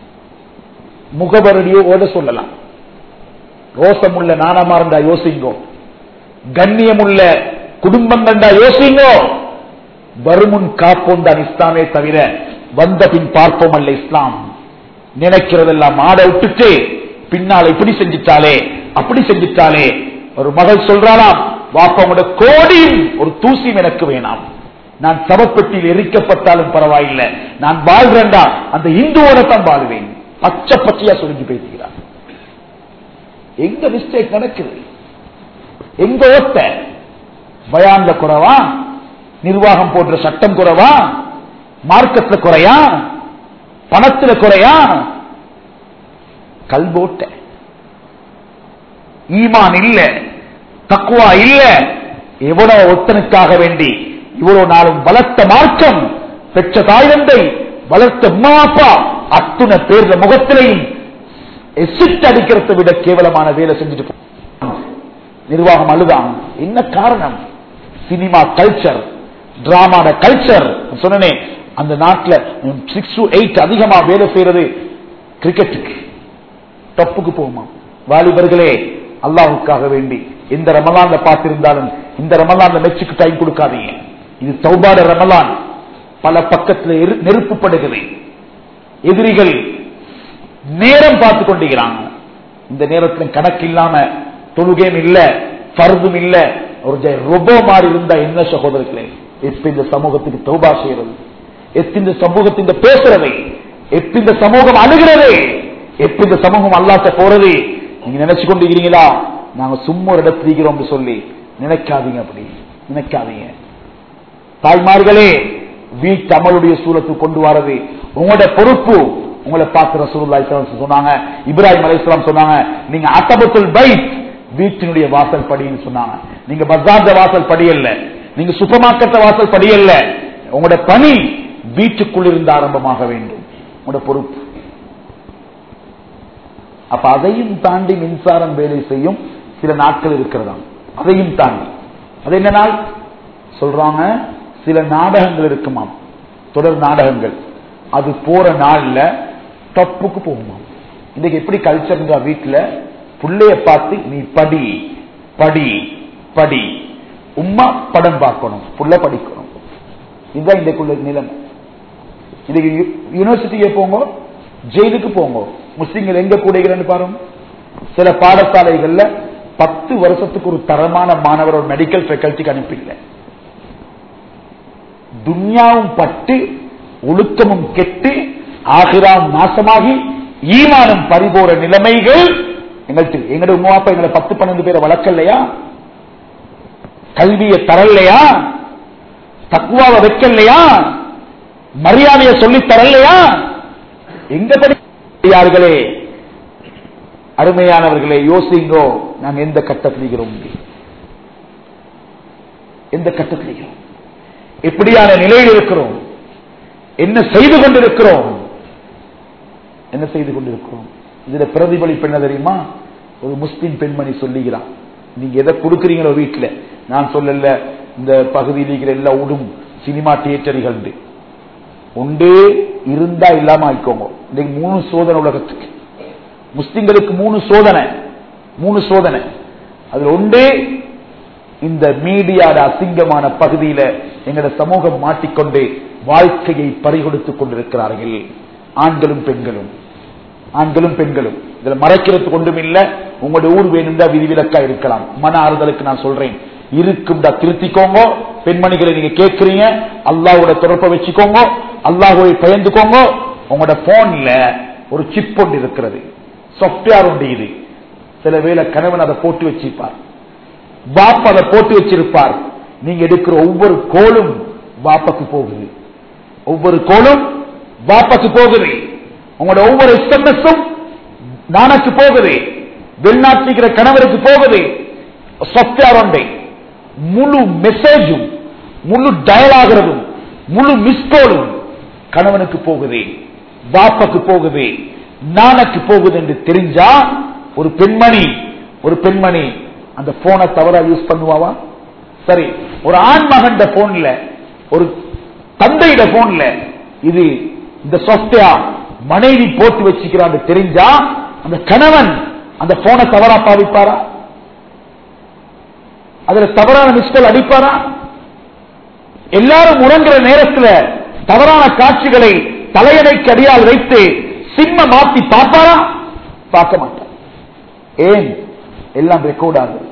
முகவரடியோ ஓட சொல்லலாம் ரோசமுள்ள நாணமா இருந்தா யோசிங்கோ கண்ணியமுள்ள குடும்பம் கண்டா யோசிங்கோ வருமுன் காப்போம் தான் இஸ்லாமே தவிர வந்த பின் பார்ப்போம் அல்ல இஸ்லாம் நினைக்கிறதெல்லாம் ஆட விட்டுட்டு பின்னால் இப்படி செஞ்சிட்டாலே அப்படி செஞ்சிட்டாலே ஒரு மகள் சொல்றாளாம் வாப்போட கோடியும் ஒரு தூசியும் எனக்கு வேணாம் நான் சவப்பெட்டியில் எரிக்கப்பட்டாலும் பரவாயில்லை நான் வாழ்றேன்டா அந்த இந்துவோட தான் வாழ்வேன் பச்சை பச்சையா சொல்லி பேசுகிறார் எங்க மிஸ்டேக் நடக்குது எங்க ஓட்ட பயான்ல குறைவா நிர்வாகம் போன்ற சட்டம் குறைவா மார்க்கெட்ல குறையா பணத்துல குறையா கல்போட்ட ஈமான் இல்ல தக்குவா இல்ல எவ்வளவு ஒத்தனுக்காக வேண்டி இவ்வளவு நாளும் வளர்த்த மார்க்கம் பெற்ற தாய்தந்தை வளர்த்த அம்மா அப்பா அத்துணை பேர்ல முகத்திலையும் எசிட் அடிக்கிறதை விட கேவலமான வேலை செஞ்சுட்டு போ- நிர்வாகம் அழுதான் என்ன காரணம் சினிமா கல்ச்சர் டிராமாட கல்ச்சர் சொன்னனே அந்த நாட்டில் சிக்ஸ் டு எயிட் அதிகமா வேலை செய்யறது கிரிக்கெட்டுக்கு டப்புக்கு போகுமா வாலிபர்களே அல்லாஹுக்காக வேண்டி எந்த ரமலான்ல பார்த்திருந்தாலும் இந்த ரமலான்ல மெச்சுக்கு டைம் கொடுக்காதீங்க இது சௌபாட ரமலான் பல பக்கத்தில் எரு- நெருப்புப்படுகிறது எதிரிகள் நேரம் பார்த்து கொண்டிருக்கிறாங்க இந்த நேரத்தில் கணக்கு இல்லாம தொழுகையும் இல்ல பருதும் இல்ல ஒரு ஜெ- ரொபோ மாதிரி இருந்தா என்ன சகோதரர்களே எப்ப இந்த சமூகத்துக்கு தௌபா செய்யறது எப்ப இந்த சமூகத்தின் பேசுறது எப்ப இந்த சமூகம் அழுகிறது எப்ப இந்த சமூகம் அல்லாட்ட போறது நீங்க நினைச்சு கொண்டிருக்கிறீங்களா நாங்க சும்மா ஒரு இடத்துல இருக்கிறோம்னு சொல்லி நினைக்காதீங்க அப்படி நினைக்காதீங்க தாய்மார்களே வீட்டு அமலுடைய சூழத்துக்கு கொண்டு வரது உங்களோட பொறுப்பு உங்களை பார்த்து ரசூலுல்லாஹி ஸல்லல்லாஹு அலைஹி வஸல்லம் சொன்னாங்க இப்ராஹிம் அலைஹிஸ்ஸலாம் சொன்னாங்க நீங்க அத்தபத்துல் பைத் வீட்டினுடைய வாசல் படின்னு சொன்னாங்க நீங்க பஜார்த வாசல் படி அல்ல நீங்க சூப்பர் மார்க்கெட் வாசல் படி அல்ல உங்களோட பணி வீட்டுக்குள் இருந்து ஆரம்பமாக வேண்டும் உங்களோட பொறுப்பு அப்ப அதையும் தாண்டி மின்சாரம் வேலை செய்யும் சில நாட்கள் இருக்கிறதாம் அதையும் தாண்டி அது என்ன நாள் சொல்றாங்க சில நாடகங்கள் இருக்குமாம் தொடர் நாடகங்கள் அது போற நாள்ல டப்புக்கு போகுமாம் இன்னைக்கு எப்படி கல்ச்சர்ங்க வீட்டுல புள்ளைய பார்த்து நீ படி படி படி உம்மா படம் பார்க்கணும் புள்ள படிக்கணும் இதுதான் இன்றைக்குள்ள நிலைமை இன்னைக்கு யூ- யூனிவர்சிட்டிக்கு போங்க ஜெயிலுக்கு போங்க முஸ்லிம்கள் எங்க கூடுகிறேன்னு பாருங்க சில பாடசாலைகள்ல பத்து வருஷத்துக்கு ஒரு தரமான மாணவர் ஒரு மெடிக்கல் ஃபேக்கல்ட்டிக்கு அனுப்பில்லை துன்யாவும் பட்டு ஒழுக்கமும் கெட்டு ஆகிராம் நாசமாகி ஈமானம் பறிபோற நிலைமைகள் எங்கள்கிட்ட எங்களோட உமா அப்பா எங்களை பத்து பன்னெண்டு பேரை வளர்க்கலையா கல்வியை தரலையா தக்குவாவை வைக்கலையா மரியாதையை சொல்லி தரலையா எங்க படியார்களே அருமையானவர்களே யோசிங்கோ நாங்க எந்த கட்டத்தில் இருக்கிறோம் எந்த கட்டத்தில் இருக்கிறோம் எப்படியான நிலையில் இருக்கிறோம் என்ன செய்து கொண்டிருக்கிறோம் என்ன செய்து கொண்டிருக்கிறோம் இதுல பிரதிபலிப்பு என்ன தெரியுமா ஒரு முஸ்லிம் பெண்மணி சொல்லுகிறான் நீங்க எதை கொடுக்குறீங்களோ வீட்டுல நான் சொல்லல இந்த பகுதியில் இருக்கிற எல்லா உடும் சினிமா தியேட்டர்கள் உண்டு இருந்தா இல்லாம ஆயிக்கோங்க இன்னைக்கு மூணு சோதனை உலகத்துக்கு முஸ்லிம்களுக்கு மூணு சோதனை மூணு சோதனை அதுல ஒன்று இந்த மீடியாட அசிங்கமான பகுதியில எங்களோட சமூகம் மாட்டிக்கொண்டு வாழ்க்கையை பறிகொடுத்துக் கொண்டிருக்கிறார்கள் ஆண்களும் பெண்களும் ஆண்களும் பெண்களும் இதுல மறைக்கிறதுக்கு ஒன்றும் இல்ல உங்களோட ஊர் வேணும்டா விதிவிலக்கா இருக்கலாம் மன ஆறுதலுக்கு நான் சொல்றேன் இருக்கும்டா திருத்திக்கோங்க பெண்மணிகளை நீங்க கேட்கறீங்க அல்லாவோட தொடர்பை வச்சுக்கோங்க அல்லாஹுவை பயந்துக்கோங்க உங்களோட போன்ல ஒரு சிப் ஒன்று இருக்கிறது சாப்ட்வேர் ஒன்று இது சில வேளை கணவன் அதை போட்டு வச்சிருப்பார் பாப்பா அதை போட்டு வச்சிருப்பார் நீங்க எடுக்கிற ஒவ்வொரு கோலும் பாப்பாக்கு போகுது ஒவ்வொரு கோலும் பாப்பாக்கு போகுது உங்களோட ஒவ்வொரு எஸ்எம்எஸும் நானக்கு போகுது வெளிநாட்டிக்கிற கணவருக்கு போகுது சாப்ட்வேர் ஒன்றை முழு மெசேஜும் முழு டயலாகிறதும் முழு மிஸ்கோலும் கணவனுக்கு போகுது பாப்பாக்கு போகுது நானக்கு போகுது என்று தெரிஞ்சா ஒரு பெண்மணி ஒரு பெண்மணி அந்த போனை தவறா யூஸ் பண்ணுவாவா சரி ஒரு ஆண் மகன் போன்ல ஒரு தந்தையிட போன்ல இது இந்த சாப்ட்வேர் மனைவி போட்டு வச்சுக்கிறான்னு தெரிஞ்சா அந்த கணவன் அந்த போனை தவறா பாவிப்பாரா அதுல தவறான மிஸ்கோல் அடிப்பாரா எல்லாரும் உறங்குற நேரத்துல தவறான காட்சிகளை தலையணைக்கு அடியால் வைத்து சிம்ம மாத்தி பார்ப்பாரா பார்க்க மாட்டார் ஏன் எல்லாம் ரெக்கார்ட் ஆகுது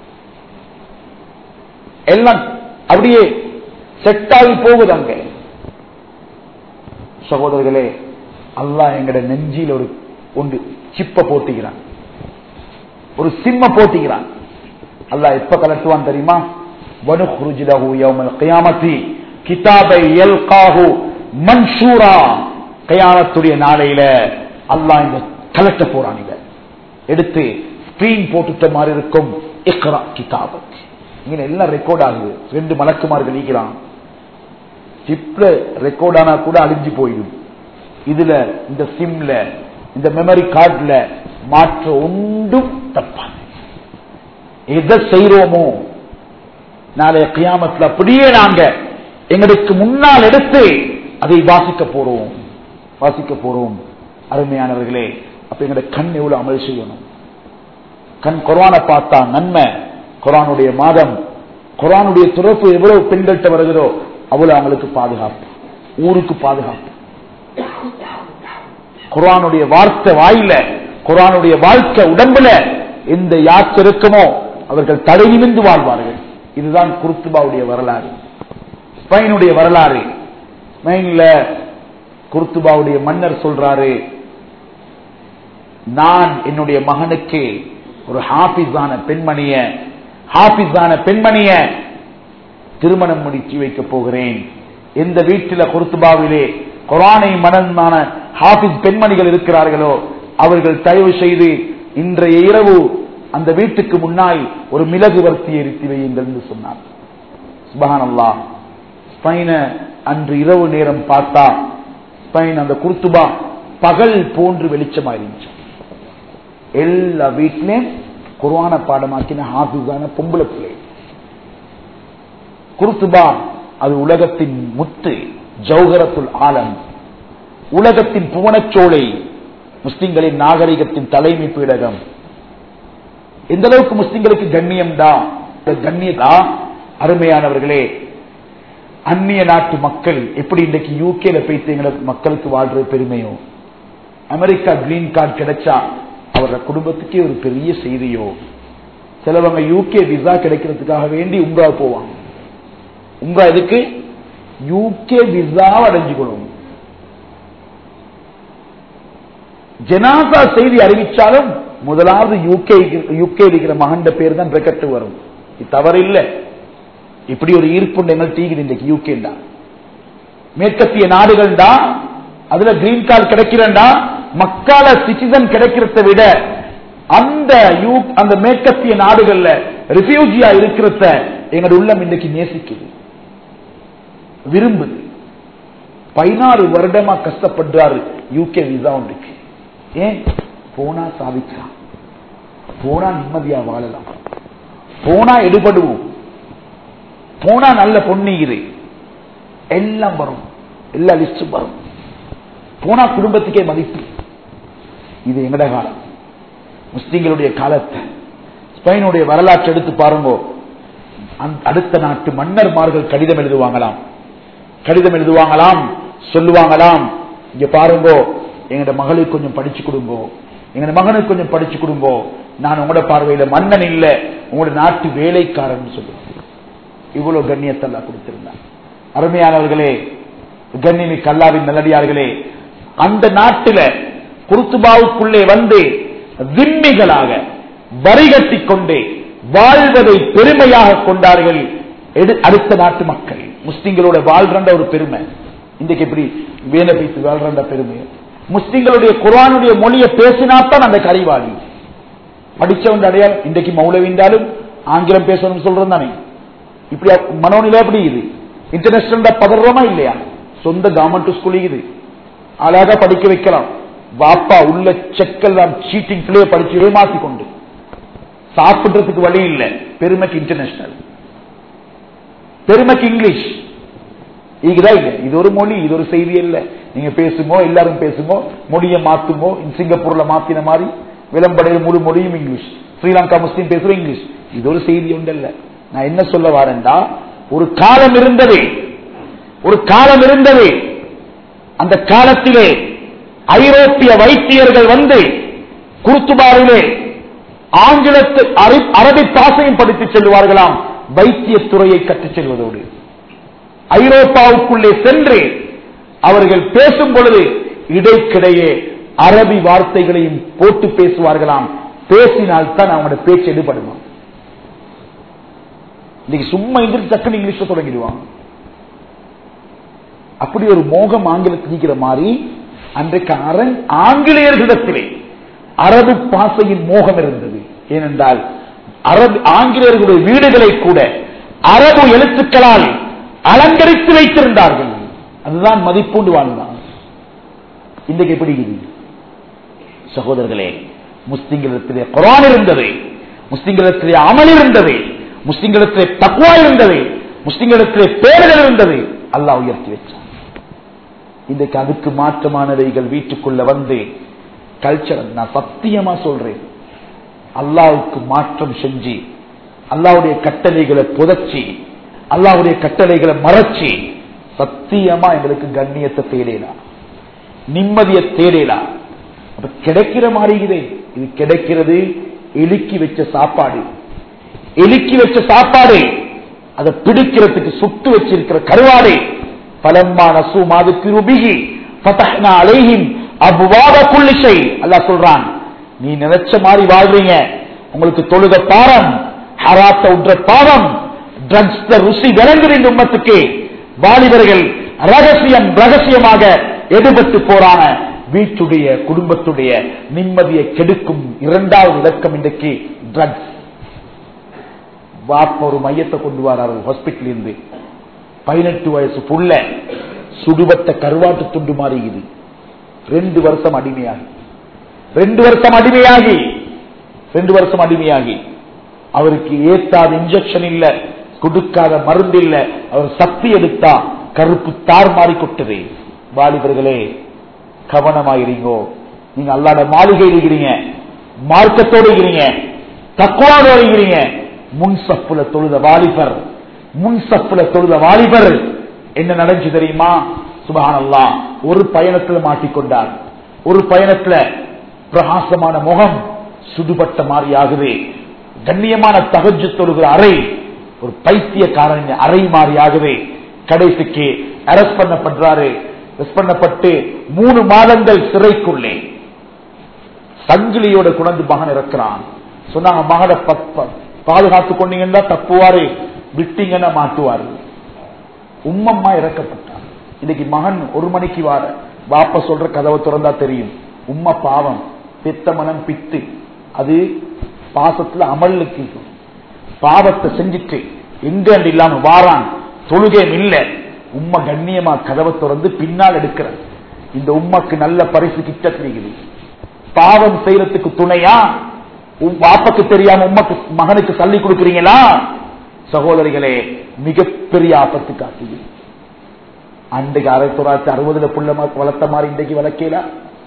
எல்லாம் அப்படியே செட் ஆகி போகுது அங்க சகோதரர்களே அல்லாஹ் எங்கட நெஞ்சில் ஒரு ஒன்று சிப்ப போட்டுகிறான் ஒரு சிம்ம போட்டுகிறான் அல்லாஹ் எப்ப கலட்டுவான் தெரியுமா وَنُخْرِجْ لَهُ يَوْمَ الْقِيَامَةِ كِتَابًا يَلْقَاهُ مَنْشُورًا கயாமத்துடைய நாளையில அல்லாஹ் இந்த கலட்ட போறான் இத எடுத்து ஸ்கிரீன் போட்டுட்ட மாதிரி இருக்கும் இக்ரா கிதாபத் இங்க எல்லாம் ரெக்கார்ட் ஆகுது ரெண்டு மலக்குமார்கள் நீக்கிறான் சிப்ல ரெக்கார்ட் ஆனா கூட அழிஞ்சு போயிடும் இதுல இந்த சிம்ல இந்த மெமரி கார்டுல மாற்ற ஒன்றும் தப்பாது எதை செய்யறோமோ நாளைய கியாமத்துல அப்படியே நாங்க எங்களுக்கு முன்னால் எடுத்து அதை வாசிக்க போறோம் வாசிக்க போறோம் அருமையானவர்களே அப்ப எங்களுடைய கண் எவ்வளவு அமல் செய்யணும் கண் குரானை பார்த்தா நன்மை குரானுடைய மாதம் குரானுடைய துறப்பு எவ்வளவு பெண்கள்கிட்ட வருகிறோ அவ்வளவு அவங்களுக்கு பாதுகாப்பு ஊருக்கு பாதுகாப்பு குரானுடைய வார்த்தை வாயில குரானுடைய வாழ்க்கை உடம்புல எந்த யாத்து இருக்குமோ அவர்கள் தடை நிமிந்து வாழ்வார்கள் இதுதான் குருத்துபாவுடைய வரலாறு ஸ்பெயினுடைய வரலாறு ஸ்பெயின்ல குருத்துபாவுடைய மன்னர் சொல்றாரு நான் என்னுடைய மகனுக்கு ஒரு ஹாபிஸான பெண்மணிய ஹாபிஸான பெண்மணிய திருமணம் முடிச்சு வைக்க போகிறேன் எந்த வீட்டில குருத்துபாவிலே குரானை மனமான ஹாபிஸ் பெண்மணிகள் இருக்கிறார்களோ அவர்கள் தயவு செய்து இன்றைய இரவு அந்த வீட்டுக்கு முன்னால் ஒரு மிளகு வர்த்தி எரித்து வையுங்கள் என்று சொன்னார் சுபஹான் அல்லா ஸ்பைன அன்று இரவு நேரம் பார்த்தா ஸ்பைன் அந்த குருத்துபா பகல் போன்று வெளிச்சமாயிருந்துச்சு எல்லா வீட்டிலையும் குர்ஆன பாடமாக்கின ஹாஃபிஸான பொம்பளை பிள்ளை குருத்துபா அது உலகத்தின் முத்து ஜௌஹரத்துல் ஆலம் உலகத்தின் புவனச்சோலை முஸ்லிம்களின் நாகரிகத்தின் தலைமை பீடகம் எந்த அளவுக்கு முஸ்லிம்களுக்கு கண்ணியம் தான் கண்ணியதா அருமையானவர்களே அந்நிய நாட்டு மக்கள் எப்படி இன்றைக்கு யூகேல போயிட்டு எங்களுக்கு மக்களுக்கு வாழ்ற பெருமையோ அமெரிக்கா கிரீன் கார்டு கிடைச்சா அவரோட குடும்பத்துக்கே ஒரு பெரிய செய்தியோ சிலவங்க யூகே விசா கிடைக்கிறதுக்காக வேண்டி உங்கா போவாங்க உங்க இதுக்கு யூகே விசா அடைஞ்சுக்கணும் ஜனாசா செய்தி அறிவிச்சாலும் முதலாவது யூகே யூகே இருக்கிற மகண்ட பேர் தான் பிரகட்டு வரும் இது தவறு இல்ல இப்படி ஒரு ஈர்ப்புண்டு எங்கள் தீகுது இன்றைக்கு யூகே தான் மேற்கத்திய நாடுகள் தான் அதுல கிரீன் கார்டு கிடைக்கிறண்டா மக்கால சிட்டிசன் கிடைக்கிறத விட அந்த யூ அந்த மேற்கத்திய நாடுகள்ல ரிஃப்யூஜியா இருக்கிறத எங்களோட உள்ளம் இன்னைக்கு நேசிக்குது விரும்புது பதினாறு வருடமா கஷ்டப்படுறாரு யூகே விசா ஒன்றுக்கு ஏன் போனா சாதிக்கலாம் போனா நிம்மதியா வாழலாம் போனா எடுபடுவோம் போனா நல்ல பொன்னிகிது எல்லாம் வரும் எல்லா லிஸ்டும் வரும் போனா குடும்பத்துக்கே மதிப்பு இது எங்கட காலம் முஸ்லிம்களுடைய காலத்தை ஸ்பெயினுடைய வரலாற்று எடுத்து பாருங்க அடுத்த நாட்டு மன்னர்மார்கள் கடிதம் எழுதுவாங்களாம் கடிதம் எழுதுவாங்களாம் சொல்லுவாங்களாம் இங்க பாருங்க எங்கட மகளுக்கு கொஞ்சம் படிச்சு கொடுங்கோ எங்க மகனுக்கு கொஞ்சம் படிச்சு கொடுங்கோ நான் உங்களோட பார்வையில மன்னன் இல்ல உங்களோட நாட்டு வேலைக்காரன் சொல்லுவேன் இவ்வளவு கண்ணியத்தல்லா கொடுத்திருந்தார் அருமையானவர்களே கண்ணிமி கல்லாவின் நல்லடியார்களே அந்த நாட்டில குருத்துபாவுக்குள்ளே வந்து விம்மிகளாக வரிகட்டி கொண்டே வாழ்வதை பெருமையாக கொண்டார்கள் அடுத்த நாட்டு மக்கள் முஸ்லிம்களோட வாழ்றண்ட ஒரு பெருமை இன்றைக்கு எப்படி வேலை பேசி வாழ்றண்ட பெருமை முஸ்லிம்களுடைய குரானுடைய மொழியை பேசினாத்தான் அந்த கரைவாளி படிச்சவன் அடையாளம் இன்றைக்கு மௌலவிந்தாலும் ஆங்கிலம் பேசணும் சொல்றோம் தானே இப்படி மனோநிலை எப்படி இது இன்டர்நேஷனல் பதறோமா இல்லையா சொந்த கவர்மெண்ட் ஸ்கூல் இது அழகா படிக்க வைக்கலாம் வாப்பா உள்ள செக்கெல்லாம் சீட்டிங் பிள்ளைய படிச்சு ஏமாத்தி கொண்டு சாப்பிடுறதுக்கு வழி இல்லை பெருமைக்கு இன்டர்நேஷனல் பெருமைக்கு இங்கிலீஷ் இதுதான் இல்லை இது ஒரு மொழி இது ஒரு செய்தி இல்ல நீங்க பேசுமோ எல்லாரும் பேசுமோ மொழியை மாத்துமோ சிங்கப்பூர்ல மாத்தின மாதிரி விளம்படைய முழு மொழியும் இங்கிலீஷ் ஸ்ரீலங்கா முஸ்லீம் பேசுற இங்கிலீஷ் இது ஒரு செய்தி உண்டு இல்ல நான் என்ன சொல்ல வரேன்டா ஒரு காலம் இருந்தது ஒரு காலம் இருந்தது அந்த காலத்திலே ஐரோப்பிய வைத்தியர்கள் வந்து குருத்துபாரிலே ஆங்கிலத்து அரி- அரபி பாசையும் படித்துச் செல்வார்களாம் வைத்தியத்துறையை கற்றுச் செல்வதோடு ஐரோப்பாவுக்குள்ளே சென்று அவர்கள் பேசும் பொழுது இடைக்கிடையே அரபி வார்த்தைகளையும் போட்டு பேசுவார்களாம் பேசினால் தான் அவங்களோட பேச்சு எடுபடுமா இன்னைக்கு சும்மா எந்திரிச்சு டக்குன்னு இங்கிலீஷ்ல தொடங்கிடுவாங்க அப்படி ஒரு மோகம் ஆங்கிலத்தில் இருக்கிற மாதிரி அன்றைக்கு அரண் ஆங்கிலேயர்களிடத்திலே அரபு பாசையின் மோகம் இருந்தது ஏனென்றால் அரபு ஆங்கிலேயர்களுடைய வீடுகளை கூட அரபு எழுத்துக்களால் அலங்கரித்து வைத்திருந்தார்கள் அதுதான் மதிப்பூண்டு வாழ்ந்தான் இன்றைக்கு எப்படி இருக்குது சகோதரர்களே முஸ்லிம்களிடத்திலே குரான் இருந்தது முஸ்லிம்களிடத்திலே அமல் இருந்தது முஸ்லிம்களிடத்திலே தக்குவா இருந்தது முஸ்லிம்களிடத்திலே பேர்கள் இருந்தது அல்லாஹ் உயர்த்தி வச்சான் இன்றைக்கு அதுக்கு மாற்றமானவைகள் வீட்டுக்குள்ள வந்து கல்ச்சர் நான் சத்தியமா சொல்றேன் அல்லாவுக்கு மாற்றம் செஞ்சு அல்லாவுடைய கட்டளைகளை புதைச்சி அல்லாவுடைய கட்டளைகளை மறைச்சி சத்தியமா எங்களுக்கு கண்ணியத்தை தேடலாம் நிம்மதியை தேடலாம் அப்ப கிடைக்கிற மாதிரி இதே இது கிடைக்கிறது எலுக்கி வச்ச சாப்பாடு எலுக்கி வச்ச சாப்பாடு அதை பிடிக்கிறதுக்கு சுட்டு வச்சிருக்கிற கருவாடு பலம்மா நசு மாது திருபிகி பதஹ்னா அலைஹிம் அபுவாத புள்ளிசை அல்லாஹ் சொல்றான் நீ நினைச்ச மாதிரி வாழ்றீங்க உங்களுக்கு தொழுக பாரம் ஹராத்த உற்ற பாவம் ட்ரக்ஸ் ருசி விளங்குது இந்த உம்மத்துக்கு வாலிபர்கள் ரகசியம் ரகசியமாக எடுபட்டு போறான வீட்டுடைய குடும்பத்துடைய நிம்மதியை கெடுக்கும் இரண்டாவது இலக்கம் இன்றைக்கு ட்ரக்ஸ் வாப்ப ஒரு மையத்தை கொண்டு வராரு ஹாஸ்பிட்டல் இருந்து பதினெட்டு வயசு புள்ள சுடுபட்ட கருவாட்டு துண்டு மாறிக்குது ரெண்டு வருஷம் அடிமையாகி ரெண்டு வருஷம் அடிமையாகி ரெண்டு வருஷம் அடிமையாகி அவருக்கு ஏத்தாத இன்ஜெக்ஷன் இல்ல கொடுக்காத மருந்து இல்ல அவர் சக்தி எடுத்தா கருப்பு தார் மாறி கொட்டது வாலிபர்களே கவனமாகிறீங்கோ நீங்க அல்லாட மாளிகை இருக்கிறீங்க மார்க்கத்தோடு இருக்கிறீங்க தக்குவாதோடு இருக்கிறீங்க முன் சப்புல தொழுத வாலிபர் முன் சப்புல தொழுத வாலிபர் என்ன நடந்துச்சு தெரியுமா சுபஹானல்லா ஒரு பயணத்துல மாட்டிக்கொண்டார் ஒரு பயணத்துல பிரகாசமான முகம் சுடுபட்ட மாதிரி ஆகுது கண்ணியமான தகஜு தொழுகிற அறை ஒரு பைத்தியக்காரன் அறை மாதிரி ஆகுது கடைசிக்கு அரெஸ்ட் பண்ணப்படுறாரு அரெஸ்ட் பண்ணப்பட்டு மூணு மாதங்கள் சிறைக்குள்ளே சங்கிலியோட குழந்தை மகன் இருக்கிறான் சொன்னாங்க மகனை ப- ப- பாதுகாத்து கொண்டீங்கன்னா தப்புவாரு விட்டீங்கன்னா மாட்டுவாரு உம்மம்மா இறக்கப்பட்டான் இன்னைக்கு மகன் ஒரு மணிக்கு வார வாப்ப சொல்ற கதவை திறந்தா தெரியும் உம்ம பாவம் பித்த மனம் பித்து அது பாசத்துல அமலுக்கு பாவத்தை செஞ்சுட்டு எங்க இல்லாம வாரான் தொழுகையும் இல்ல உம்ம கண்ணியமா கதவை திறந்து பின்னால் எடுக்கிற இந்த உம்மக்கு நல்ல பரிசு கிட்ட தெரியுது பாவம் செய்யறதுக்கு துணையா உன் பாப்பக்கு தெரியாம உம்மக்கு மகனுக்கு தள்ளி கொடுக்கிறீங்களா சகோதரிகளே மிகப்பெரிய ஆபத்து காட்டுது அன்றைக்கு ஆயிரத்தி தொள்ளாயிரத்தி அறுபதுல புள்ள ம- வளர்த்த மாதிரி இன்றைக்கு வளர்க்கலாம்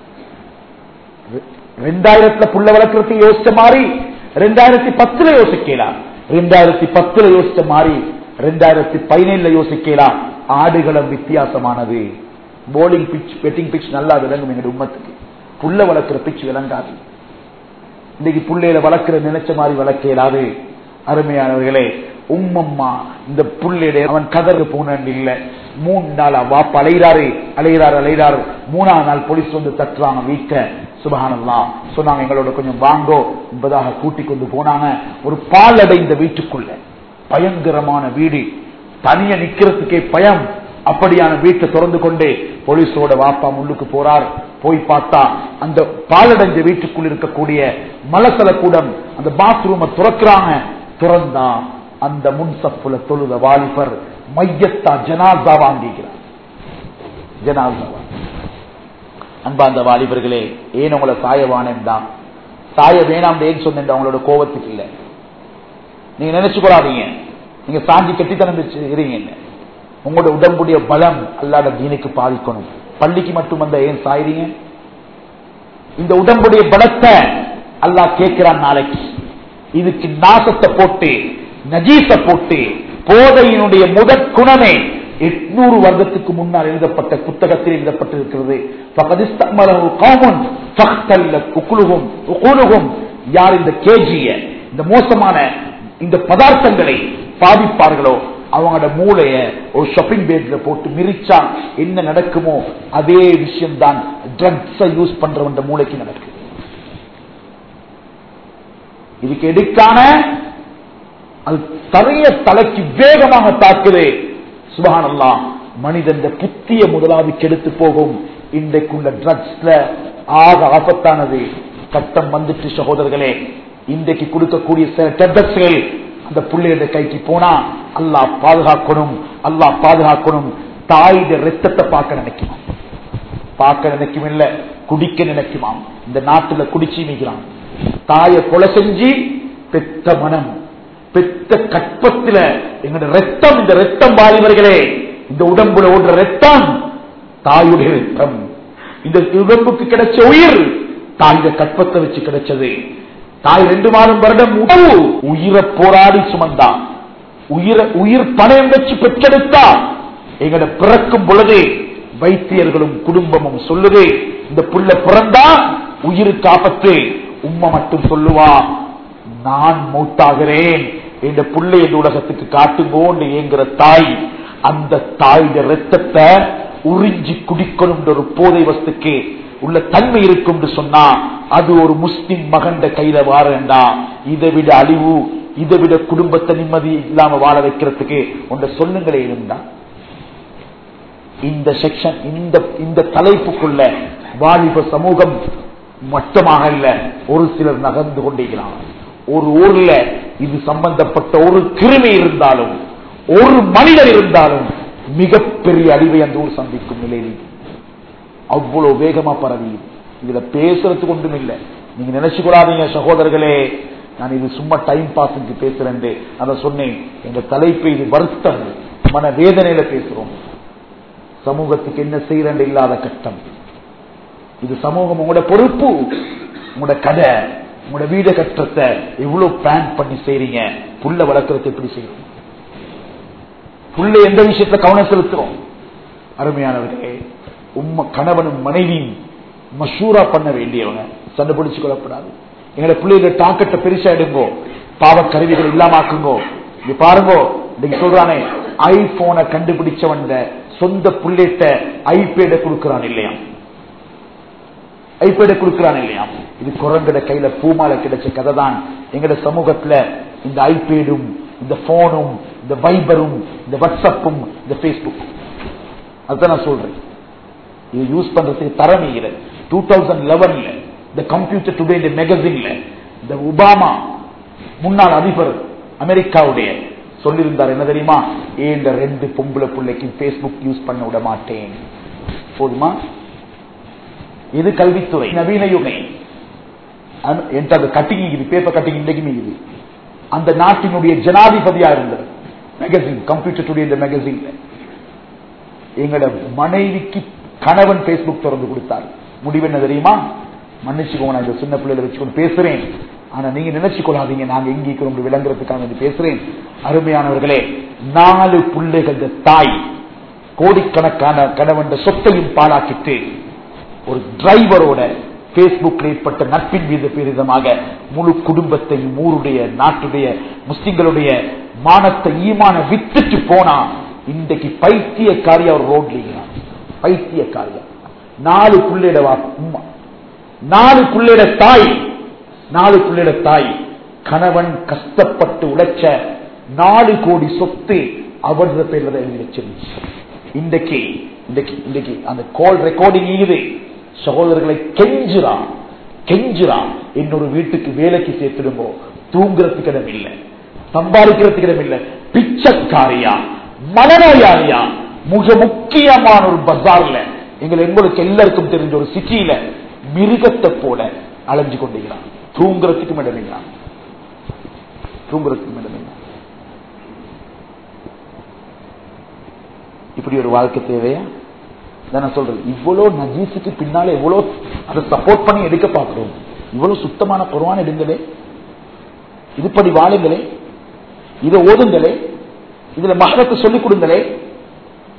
ரெண்டாயிரத்துல புள்ள வளர்க்கறதுக்கு யோசிச்ச மாதிரி ரெண்டாயிரத்தி பத்துல யோசிக்கலாம் ரெண்டாயிரத்தி பத்துல யோசிச்ச மாதிரி ரெண்டாயிரத்தி பதினேழுல யோசிக்கலாம் ஆடுகளம் வித்தியாசமானது போலிங் பிச் பெட்டிங் பிச் நல்லா விளங்கும் எங்க உம்மத்துக்கு புள்ள வளர்க்கிற பிச் விளங்காது இன்னைக்கு புள்ளையில வளர்க்கிற நினைச்ச மாதிரி வளர்க்க இயலாது அருமையானவர்களே உம்மம்மா இந்த புள்ளையிட அவன் கதறு போனன் இல்ல மூணு நாள் வாப்ப அலைகிறாரு அலைகிறாரு அலைகிறாரு மூணாவது நாள் போலீஸ் வந்து தட்டுறாங்க வீட்ட சுபகானல்லாம் சொன்னாங்க எங்களோட கொஞ்சம் வாங்கோ என்பதாக கூட்டிக் கொண்டு போனாங்க ஒரு பால் அடைந்த வீட்டுக்குள்ள பயங்கரமான வீடு தனிய நிக்கிறதுக்கே பயம் அப்படியான வீட்டை திறந்து கொண்டு போலீஸோட வாப்பா முள்ளுக்கு போறார் போய் பார்த்தா அந்த பாலடைஞ்ச வீட்டுக்குள் இருக்கக்கூடிய மலசல கூடம் அந்த பாத்ரூமை துறக்கிறாங்க துறந்தா அந்த முன்சப்புல தொழுத வாலிபர் மையத்தா ஜனாசா வாங்கிக்கிறார் ஜனாசா அன்பா அந்த வாலிபர்களே ஏன் உங்களை சாயவானேன் தான் சாய வேணாம் ஏன் சொன்னேன் அவங்களோட கோபத்துக்கு இல்லை நீங்க நினைச்சு கொள்ளாதீங்க நீங்க சாஞ்சி கெட்டித்தனம் வச்சுக்கிறீங்க உங்களோட உடம்புடைய பலம் அல்லாத தீனுக்கு பாதிக்கணும் பள்ளிக்கு மட்டும் வந்த ஏன் சாயிறீங்க இந்த உடம்புடைய பலத்தை அல்லாஹ் கேட்கிறான் நாளைக்கு இதுக்கு நாசத்தை போட்டு நஜீச போட்டு போதையினுடைய முதற் குணமே எட்நூறு வருடத்துக்கு முன்னால் எழுதப்பட்ட புத்தகத்தில் எழுதப்பட்டிருக்கிறது فَقَدِ اسْتَعْمَلَهُ قَوْمٌ فَاخْتَلَّتْ أُكُلُهُمْ أُقُولُهُمْ யார் இந்த கேஜிய இந்த மோசமான இந்த பதார்த்தங்களை பாதிப்பார்களோ அவங்களோட மூளைய ஒரு ஷாப்பிங் பேக்ல போட்டு மிரிச்சா என்ன நடக்குமோ அதே விஷயம் தான் ட்ரக்ஸ யூஸ் பண்றவன் மூளைக்கு நடக்குது இதுக்கு எடுக்கான அது தரைய தலைக்கு வேகமாக தாக்குது சுபஹானல்லா மனிதன் புத்திய முதலாவது கெடுத்து போகும் இன்றைக்குள்ள ட்ரக்ஸ்ல ஆக ஆபத்தானது கட்டம் வந்துட்டு சகோதரர்களே இன்றைக்கு கொடுக்கக்கூடிய சில டெப்லெட்ஸ்கள் அந்த பிள்ளையோட கைக்கு போனா அல்லாஹ் பாதுகாக்கணும் அல்லாஹ் பாதுகாக்கணும் தாயுடைய ரத்தத்தை பார்க்க நினைக்குமாம் பார்க்க நினைக்கும் இல்ல குடிக்க நினைக்குமாம் இந்த நாட்டுல குடிச்சு நிற்கிறான் தாயை கொலை செஞ்சு பெத்த மனம் பெத்த கற்பத்துல எங்களோட ரத்தம் இந்த ரத்தம் வாலிபர்களே இந்த உடம்புல ஓடுற ரத்தம் தாயுடைய ரத்தம் இந்த உடம்புக்கு கிடைச்ச உயிர் தாயுடைய கற்பத்தை வச்சு கிடைச்சது தாய் ரெண்டு மாதம் வருடம் உணவு உயிரை போராடி சுமந்தான் உயிர உயிர் பணம் வச்சு பெற்றெடுத்தா எங்களோட பிறக்கும் பொழுது வைத்தியர்களும் குடும்பமும் சொல்லுது இந்த புள்ள பிறந்தா உயிருக்கு ஆபத்து உம்மை மட்டும் சொல்லுவா நான் மூத்தாகிறேன் என்ற புள்ளை இந்த உலகத்துக்கு காட்டுங்கோன்னு ஏங்குற தாய் அந்த தாயுடைய ரத்தத்தை உறிஞ்சி குடிக்கணும் ஒரு போதை வஸ்துக்கு உள்ள தன்மை இருக்கும் சொன்னா அது ஒரு முஸ்லிம் மகண்ட கையில வாரண்டா இதை விட அழிவு இதை விட குடும்பத்தை நிம்மதி இல்லாம வாழ வைக்கிறதுக்கு உண்ட சொல்லுங்களே இருந்தா இந்த செக்ஷன் இந்த இந்த தலைப்புக்குள்ள வாலிப சமூகம் மட்டமாக இல்ல ஒரு சிலர் நகர்ந்து கொண்டிருக்கிறாங்க ஒரு ஊர்ல இது சம்பந்தப்பட்ட ஒரு கிருமி இருந்தாலும் ஒரு மனிதர் இருந்தாலும் மிகப்பெரிய அழிவை அந்த ஊர் சந்திக்கும் நிலையில் அவ்வளவு வேகமா பரவி இதுல பேசுறதுக்கு ஒன்றும் இல்லை நீங்க நினைச்சு கூடாதீங்க சகோதரர்களே நான் இது சும்மா டைம் பாஸுக்கு பேசுறேன் அதை சொன்னேன் எங்க தலைப்பு இது வருத்தம் மன வேதனையில பேசுறோம் சமூகத்துக்கு என்ன செய்யறேன் இல்லாத கட்டம் இது சமூகம் உங்களோட பொறுப்பு உங்களோட கதை உங்களோட வீட கட்டத்தை எவ்வளவு பிளான் பண்ணி செய்றீங்க புள்ள வளர்க்கறதுக்கு எப்படி செய்யறோம் புள்ள எந்த விஷயத்துல கவனம் செலுத்துறோம் அருமையானவர்களே உண்மை கணவனும் மனைவியும் மஷூரா பண்ண வேண்டியவங்க சண்டை பிடிச்சு கொள்ளப்படாது எங்களை பிள்ளைகளை டாக்கெட்டை பெருசா எடுங்கோ பாவ கருவிகள் இல்லாமாக்குங்கோ இது பாருங்கோ இன்னைக்கு சொல்றானே ஐபோனை கண்டுபிடிச்சவன் சொந்த புள்ளிட்ட ஐபேட கொடுக்கிறான் இல்லையா ஐபேட கொடுக்கிறான் இல்லையா இது குரங்கட கையில பூமால கிடைச்ச கதை தான் எங்கட சமூகத்துல இந்த ஐபேடும் இந்த போனும் இந்த வைபரும் இந்த வாட்ஸ்அப்பும் இந்த பேஸ்புக்கும் அதுதான் நான் சொல்றேன் இது யூஸ் பண்றதுக்கு தரணிகிற டூ தௌசண்ட் லெவன்ல இந்த கம்ப்யூட்டர் டுடே இந்த மேகசின்ல இந்த ஒபாமா முன்னாள் அதிபர் அமெரிக்காவுடைய சொல்லியிருந்தார் என்ன தெரியுமா ஏன் இந்த ரெண்டு பொம்பளை பிள்ளைக்கு பேஸ்புக் யூஸ் பண்ண விட மாட்டேன் போதுமா இது கல்வித்துறை நவீன யுகை என்கிட்ட அது கட்டிங் இது பேப்பர் கட்டிங் இன்றைக்குமே இது அந்த நாட்டினுடைய ஜனாதிபதியா இருந்தது மேகசின் கம்ப்யூட்டர் டுடே இந்த மேகசின்ல எங்களோட மனைவிக்கு கணவன் பேஸ்புக் திறந்து கொடுத்தார் முடிவு என்ன தெரியுமா மன்னிச்சுக்கோங்க நான் இந்த சின்ன பிள்ளைகளை வச்சுக்கொண்டு பேசுறேன் ஆனா நீங்க நினைச்சு கொள்ளாதீங்க நாங்க எங்க இருக்கிறோம் விளங்குறதுக்காக வேண்டி பேசுறேன் அருமையானவர்களே நாலு பிள்ளைகள் தாய் கோடிக்கணக்கான கணவன் சொத்தையும் பாழாக்கிட்டு ஒரு டிரைவரோட பேஸ்புக்ல ஏற்பட்ட நட்பின் மீது பெரிதமாக முழு குடும்பத்தையும் ஊருடைய நாட்டுடைய முஸ்லிம்களுடைய மானத்தை ஈமான வித்துட்டு போனா இன்றைக்கு பைத்தியக்காரி அவர் ரோட்ல பைத்தியக்காரியா நாலு புள்ளையிட உம்மா நாலு புள்ளையிட தாய் நாலு புள்ளையிட தாய் கணவன் கஷ்டப்பட்டு உழைச்ச நாலு கோடி சொத்து அவரது பேர்ல எழுதி வச்சிருந்துச்சு இன்றைக்கு இன்றைக்கு இன்றைக்கு அந்த கால் ரெக்கார்டிங் இது சகோதரர்களை கெஞ்சுறான் கெஞ்சுறான் என்னொரு வீட்டுக்கு வேலைக்கு சேர்த்துடுங்கோ தூங்குறதுக்கு இடம் இல்லை சம்பாதிக்கிறதுக்கு இடம் இல்லை பிச்சைக்காரியா மனநோயாளியா மிக முக்கியமான ஒரு பஜார்ல எங்களை எங்களுக்கு எல்லாருக்கும் தெரிஞ்ச ஒரு சிட்டியில மிருகத்தை போல அலைஞ்சு கொண்டிருக்கிறான் தூங்குறதுக்கும் இடமில்லை தூங்குறதுக்கும் இடமில்லை இப்படி ஒரு வாழ்க்கை தேவையா நான் சொல்றேன் இவ்வளவு நஜீஸுக்கு பின்னால எவ்வளவு அதை சப்போர்ட் பண்ணி எடுக்க பார்க்கிறோம் இவ்வளவு சுத்தமான குரவான் எடுங்களே இதுபடி வாழுங்களே இதை ஓதுங்களே இதுல மகளத்தை சொல்லிக் கொடுங்களே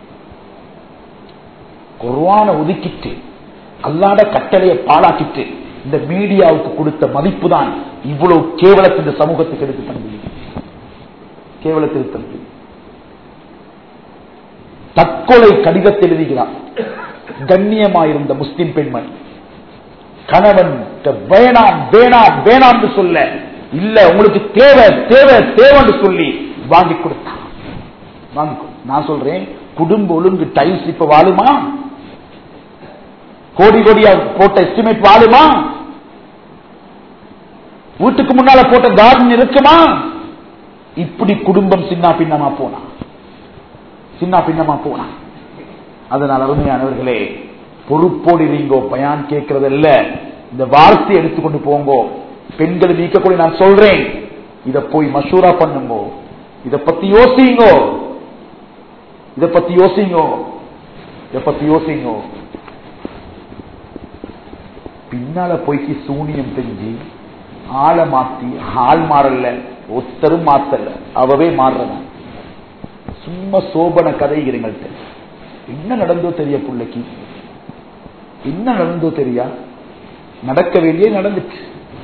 குர்ஆனை ஒதுக்கிட்டு அல்லாட கட்டளையை பாழாக்கிட்டு இந்த மீடியாவுக்கு கொடுத்த மதிப்பு தான் இவ்வளவு கேவலத்தை இந்த சமூகத்துக்கு எடுத்து தந்தது கேவலத்தில் தந்தது தற்கொலை கடிதத்தை எழுதுகிறார் கண்ணியமாயிருந்த முஸ்லிம் பெண்மணி கணவன் வேணாம் வேணாம் வேணாம் என்று சொல்ல இல்ல உங்களுக்கு தேவை தேவை தேவைன்னு சொல்லி வாங்கி கொடுத்தான் வாங்கி கொடு. நான் சொல்றேன் குடும்ப ஒழுங்கு டைல்ஸ் இப்ப வாழுமா கோடி கோடியா போட்ட எஸ்டிமேட் வாழுமா வீட்டுக்கு முன்னால போட்ட கார்டன் இருக்குமா இப்படி குடும்பம் சின்ன பின்னமா போனா சின்ன பின்னமா போனா அதனால் அருமையானவர்களே பொறுப்போடு இருங்கோ பயான் கேட்கறது இல்ல இந்த வார்த்தை எடுத்துக்கொண்டு போங்கோ பெண்கள் நீக்கக்கூடிய நான் சொல்றேன் இத போய் மஷூரா பண்ணுங்கோ இத பத்தி யோசிங்கோ இத பத்தி யோசிங்கோ இத பத்தி யோசிங்கோ பின்னால போய்க்கு சூனியம் செஞ்சு ஆளை மாத்தி ஆள் மாறல ஒத்தரும் மாத்தல அவவே மாறுறதான் சும்மா சோபன கதை எங்கள்கிட்ட என்ன நடந்தோ தெரிய பிள்ளைக்கு என்ன நடந்தோ தெரியா நடக்க வேண்டிய நடந்துச்சு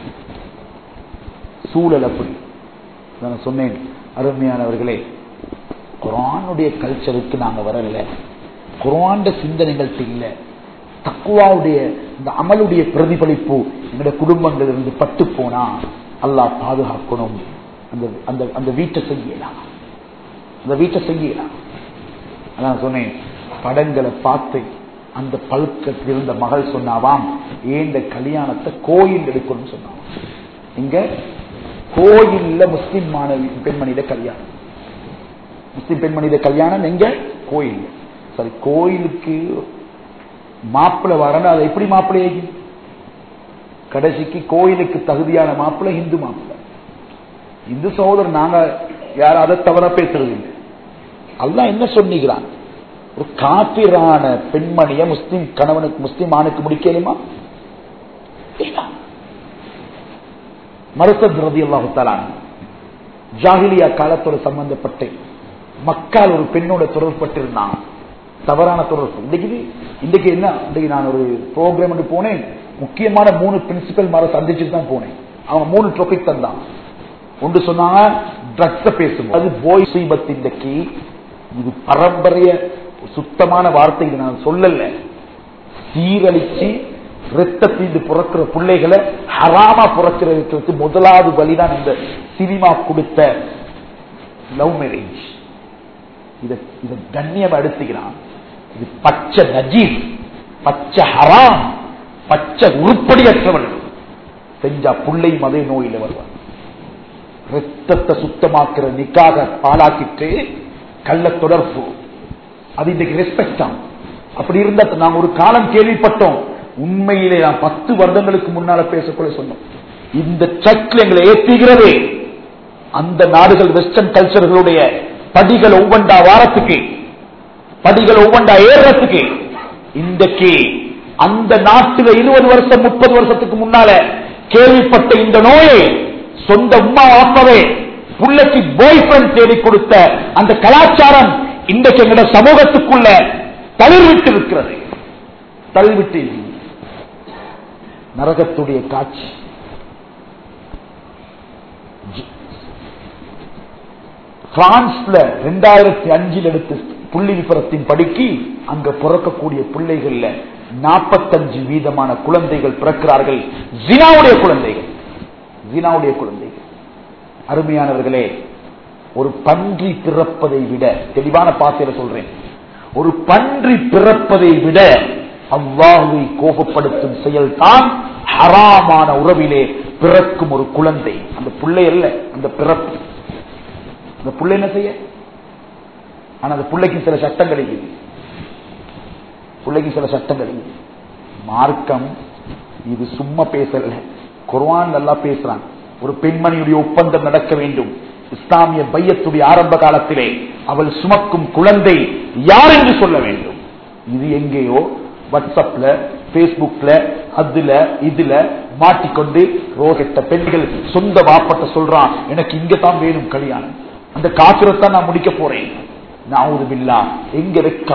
சூழல் அப்படி நான் சொன்னேன் அருமையானவர்களே குரானுடைய கல்ச்சருக்கு நாங்க வரல குரான் சிந்தனைகள்ட்ட இல்ல தக்குவாவுடைய இந்த அமலுடைய பிரதிபலிப்பு எங்களுடைய குடும்பங்கள் இருந்து பட்டு போனா அல்லாஹ் பாதுகாக்கணும் அந்த அந்த அந்த வீட்டை செய்யலாம் அந்த வீட்டை செய்யலாம் அதான் சொன்னேன் படங்களை பார்த்து அந்த பழுக்கத்தில் இருந்த மகள் சொன்னாவாம் ஏன் இந்த கல்யாணத்தை கோயில் எடுக்கணும்னு சொன்னாவாம் இங்க கோயில்ல முஸ்லிம் மாணவி பெண்மணியிட கல்யாணம் முஸ்லிம் பெண்மணியிட கல்யாணம் எங்க கோயில் சரி கோயிலுக்கு மாப்பிள்ளை வரணும் அதை எப்படி மாப்பிள்ளை கடைசிக்கு கோயிலுக்கு தகுதியான மாப்பிள்ளை இந்து மாப்பிள்ளை இந்து சகோதரர் நாங்க யாரும் அதை தவறா பேசுறது இல்லை அல்ல என்ன சொன்னிக்கிறான் ஒரு காப்பிரான பெண்மணிய முஸ்லிம் கணவனுக்கு முஸ்லிம் ஆணுக்கு முடிக்கலுமா மருசத் ரதி அல்லாஹுத்தாலான ஜாகிலியா காலத்தோட சம்பந்தப்பட்டு மக்கள் ஒரு பெண்ணோட தொடர்பட்டிருந்தான் தவறான தொடர்பு இன்னைக்கு இன்னைக்கு என்ன இன்னைக்கு நான் ஒரு ப்ரோக்ராம் போனேன் முக்கியமான மூணு பிரின்சிபல் மாற சந்திச்சுட்டு தான் போனேன் அவங்க மூணு டாபிக் தந்தான் ஒன்று சொன்னாங்க ட்ரக்ஸ பேசும் அது போய் சீபத் இன்றைக்கு இது பரம்பரைய சுத்தமான வார்த்தை இது நான் சொல்லல சீரழிச்சு ரத்தத்தீண்டு பிறக்கிற பிள்ளைகளை ஹராமா பிறக்கிறதுக்கு முதலாவது வழிதான் இந்த சினிமா கொடுத்த லவ் மேரேஜ் இத இத கண்ணியம் எடுத்துக்கிறான் இது பச்சை நஜீஸ் பச்சை ஹராம் பச்சை உருப்படியற்றவன் செஞ்சா புள்ளையும் அதே நோயில வருவான் ரத்தத்தை சுத்தமாக்குற நிக்காக பாலாக்கிட்டு கள்ள தொடர்பு அது இன்றைக்கு ரெஸ்பெக்ட் தான் அப்படி இருந்தா நாம் ஒரு காலம் கேள்விப்பட்டோம் உண்மையிலே நான் பத்து வருடங்களுக்கு முன்னால பேசக்கூட சொன்னோம் இந்த சர்ச்சில் எங்களை ஏற்றுகிறதே அந்த நாடுகள் வெஸ்டர்ன் கல்ச்சர்களுடைய படிகள் ஒவ்வொன்றா வாரத்துக்கு படிகள் ஒவ்வொன்றா ஏறுறதுக்கு இன்றைக்கு அந்த நாட்டில் இருபது வருஷம் முப்பது வருஷத்துக்கு முன்னால கேள்விப்பட்ட இந்த நோயை சொந்த உமா வாப்பவே புள்ளைக்கு பாய் ஃப்ரெண்ட் தேடி கொடுத்த அந்த கலாச்சாரம் இன்றைக்கு எங்களோட சமூகத்துக்குள்ள தளிர்விட்டு இருக்கிறது தள்ளிவிட்டு நரகத்துடைய காட்சி பிரான்ஸ்ல ரெண்டாயிரத்தி அஞ்சில் எடுத்து புள்ளி விபரத்தின் படிக்கு அங்க பிறக்கக்கூடிய பிள்ளைகள்ல நாற்பத்தஞ்சு வீதமான குழந்தைகள் பிறக்கிறார்கள் ஜினாவுடைய குழந்தைகள் ஜினாவுடைய குழந்தைகள் அருமையானவர்களே ஒரு பன்றி பிறப்பதை விட தெளிவான பாசையில சொல்றேன் ஒரு பன்றி பிறப்பதை விட அவ்வாறுவை கோபப்படுத்தும் செயல்தான் ஹராமான உறவிலே பிறக்கும் ஒரு குழந்தை அந்த பிள்ளை அல்ல அந்த பிறப்பு அந்த புள்ள என்ன செய்ய ஆனா அந்த பிள்ளைக்கு சில சட்டங்கள் இருக்குது பிள்ளைக்கு சில சட்டங்கள் இருக்குது மார்க்கம் இது சும்மா பேசல குர்வான் நல்லா பேசுறான் ஒரு பெண்மணியுடைய ஒப்பந்தம் நடக்க வேண்டும் இஸ்லாமிய பையத்துடைய ஆரம்ப காலத்திலே அவள் சுமக்கும் குழந்தை யார் என்று சொல்ல வேண்டும் இது எங்கேயோ வாட்ஸ்அப்ல பேஸ்புக்ல அதுல இதுல மாட்டிக்கொண்டு ரோகெட்ட பெண்கள் சொந்த வாப்பட்ட சொல்றான் எனக்கு இங்க தான் வேணும் கல்யாணம் அந்த காசுரத்தான் நான் முடிக்க போறேன் நாவுது பில்லா எங்க வெக்கம்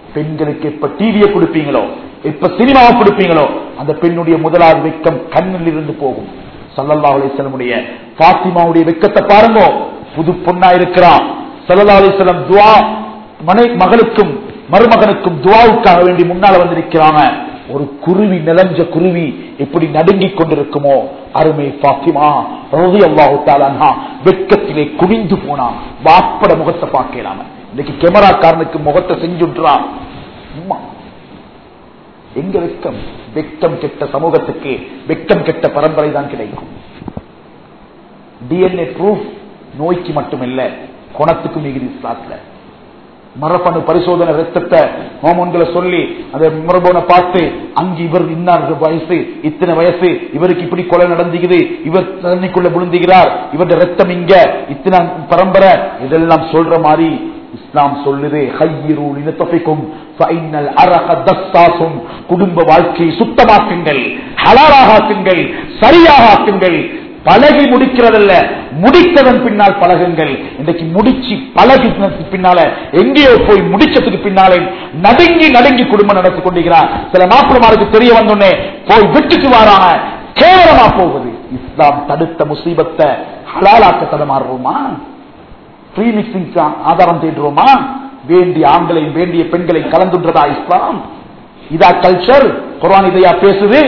பெண்களுக்கு எப்ப டிவியை கொடுப்பீங்களோ எப்ப சினிமாவை கொடுப்பீங்களோ அந்த பெண்ணுடைய முதலாவது வெக்கம் கண்ணில் இருந்து போகும் சல்லல்லா அலிஸ்லமுடைய பாத்திமாவுடைய வெக்கத்தை பாருங்க புது பொண்ணா இருக்கிறான் சல்லல்லா அலிஸ்லம் துவா மனை மகளுக்கும் மருமகனுக்கும் துவாவுக்காக வேண்டி முன்னால வந்திருக்கிறாங்க ஒரு குருவி நிலஞ்ச குருவி எப்படி நடுங்கிக் கொண்டிருக்குமோ அருமை பாத்திமா ரவி அல்லாஹு தாலானா வெட்கத்திலே குனிந்து போனான் வாப்பட முகத்தை பார்க்கலாம இன்னைக்கு கேமராக்காரனுக்கு முகத்தை செஞ்சுன்றான் அம்மா எங்க வெக்கம் வெக்கம் கெட்ட சமூகத்துக்கு வெக்கம் கெட்ட பரம்பரை தான் கிடைக்கும் டிஎன்ஏ ப்ரூஃப் நோய்க்கு மட்டுமில்ல குணத்துக்கு மிகுதி இஸ்லாத்துல மரபணு பரிசோதனை ரத்தத்தை ஹோமோன்களை சொல்லி அந்த மரபணை பார்த்து அங்கு இவர் இன்னார் வயசு இத்தனை வயசு இவருக்கு இப்படி கொலை நடந்துக்குது இவர் தண்ணிக்குள்ள விழுந்துகிறார் இவருடைய ரத்தம் இங்க இத்தனை பரம்பரை இதெல்லாம் சொல்ற மாதிரி இஸ்லாம் சொல்லுது ஹையிரு இனத்தொகைக்கும் ஃபைனல் அரக தஸ்தாசும் குடும்ப வாழ்க்கையை சுத்தமாக்குங்கள் ஹலாலாகாக்குங்கள் சரியாக ஆக்குங்கள் பழகி முடிக்கிறதல்ல முடித்ததன் பின்னால் பழகுங்கள் இன்றைக்கு முடிச்சு பழகினதுக்கு பின்னால எங்கேயோ போய் முடிச்சதுக்கு பின்னாலே நடுங்கி நடுங்கி குடும்பம் நடத்தி கொண்டிருக்கிறார் சில மாப்பிளமாருக்கு தெரிய வந்தோடனே போய் விட்டுட்டு வராங்க கேவலமா போகுது இஸ்லாம் தடுத்த முசீபத்தை ஹலாலாக்க தடமாறுவோமா ப்ரீமிக்சிங் ஆதாரம் தேடுறோமா வேண்டிய ஆண்களையும் வேண்டிய பெண்களை கலந்துன்றதா இஸ்லாம் இதா கல்ச்சர் குரான் இதையா பேசுது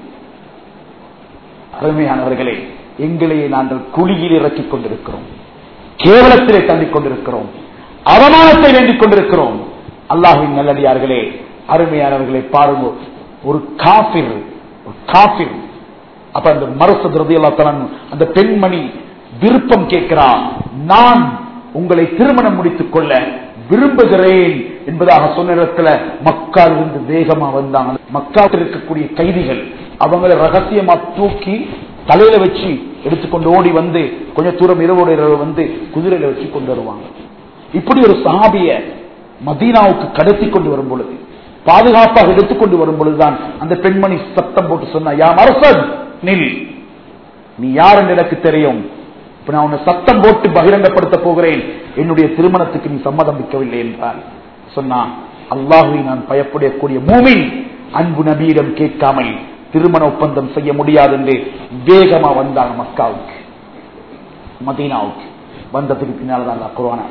அருமையானவர்களே எங்களையே நாங்கள் குழியில் இறக்கிக் கொண்டிருக்கிறோம் கேவலத்திலே தள்ளிக் கொண்டிருக்கிறோம் அவமானத்தை வேண்டிக் கொண்டிருக்கிறோம் அல்லாஹின் நல்லடியார்களே அருமையானவர்களை பாருங்க ஒரு காபிர் ஒரு காபிர் அப்ப அந்த மரசு ரதியல்லாத்தலன் அந்த பெண்மணி விருப்பம் கேட்கிறான் நான் உங்களை திருமணம் முடித்துக் கொள்ள விரும்புகிறேன் என்பதாக சொன்ன இடத்துல மக்கால் இருந்து வேகமா வந்தாங்க மக்காவில் இருக்கக்கூடிய கைதிகள் அவங்களை ரகசியமா தூக்கி தலையில வச்சு எடுத்துக்கொண்டு ஓடி வந்து கொஞ்ச தூரம் இரவோடு இரவு வந்து குதிரையில வச்சு கொண்டு வருவாங்க இப்படி ஒரு சஹாபிய மதீனாவுக்கு கடத்தி கொண்டு வரும் பொழுது பாதுகாப்பாக எடுத்துக்கொண்டு வரும் பொழுதுதான் அந்த பெண்மணி சத்தம் போட்டு சொன்னா யா அரசன் நில் நீ யார் என்று எனக்கு தெரியும் இப்ப நான் உன்னை சத்தம் போட்டு பகிரங்கப்படுத்த போகிறேன் என்னுடைய திருமணத்துக்கு நீ சம்மதம் வைக்கவில்லை என்றார் சொன்னான் அல்லாஹுவை நான் பயப்படக்கூடிய மூமின் அன்பு நபியிடம் கேட்காமல் திருமண ஒப்பந்தம் செய்ய முடியாது என்று வேகமா வந்தாங்க மக்காவுக்கு மதீனாவுக்கு வந்ததுக்கு பின்னால்தான் குரானா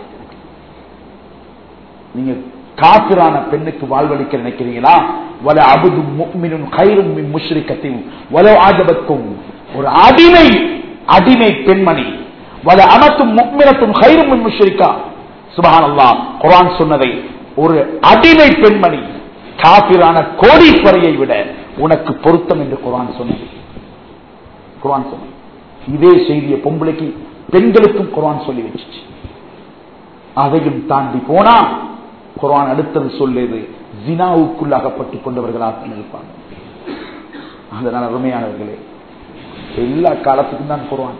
நீங்க காப்பிரான பெண்ணுக்கு வாழ்வழிக்க நினைக்கிறீங்களா வல அபுது முக்மினும் கயிறும் முஷ்ரிக்கத்தையும் வல ஆஜபத்தும் ஒரு அடிமை அடிமை பெண்மணி வல அமத்தும் முக்மினத்தும் கயிறும் முஷ்ரிக்கா சுபஹான் அல்லா குரான் சொன்னதை ஒரு அடிமை பெண்மணி காப்பிரான கோடீஸ்வரையை விட உனக்கு பொருத்தம் என்று குரான் சொன்னது குரான் சொன்னது இதே செய்திய பொம்பளைக்கு பெண்களுக்கும் குரான் சொல்லி வச்சிச்சு அதையும் தாண்டி போனா குரான் அடுத்தது சொல்லுது ஜினாவுக்குள் அகப்பட்டுக் கொண்டவர்களாக இருப்பாங்க அதனால் அருமையானவர்களே எல்லா காலத்துக்கும் தான் குரான்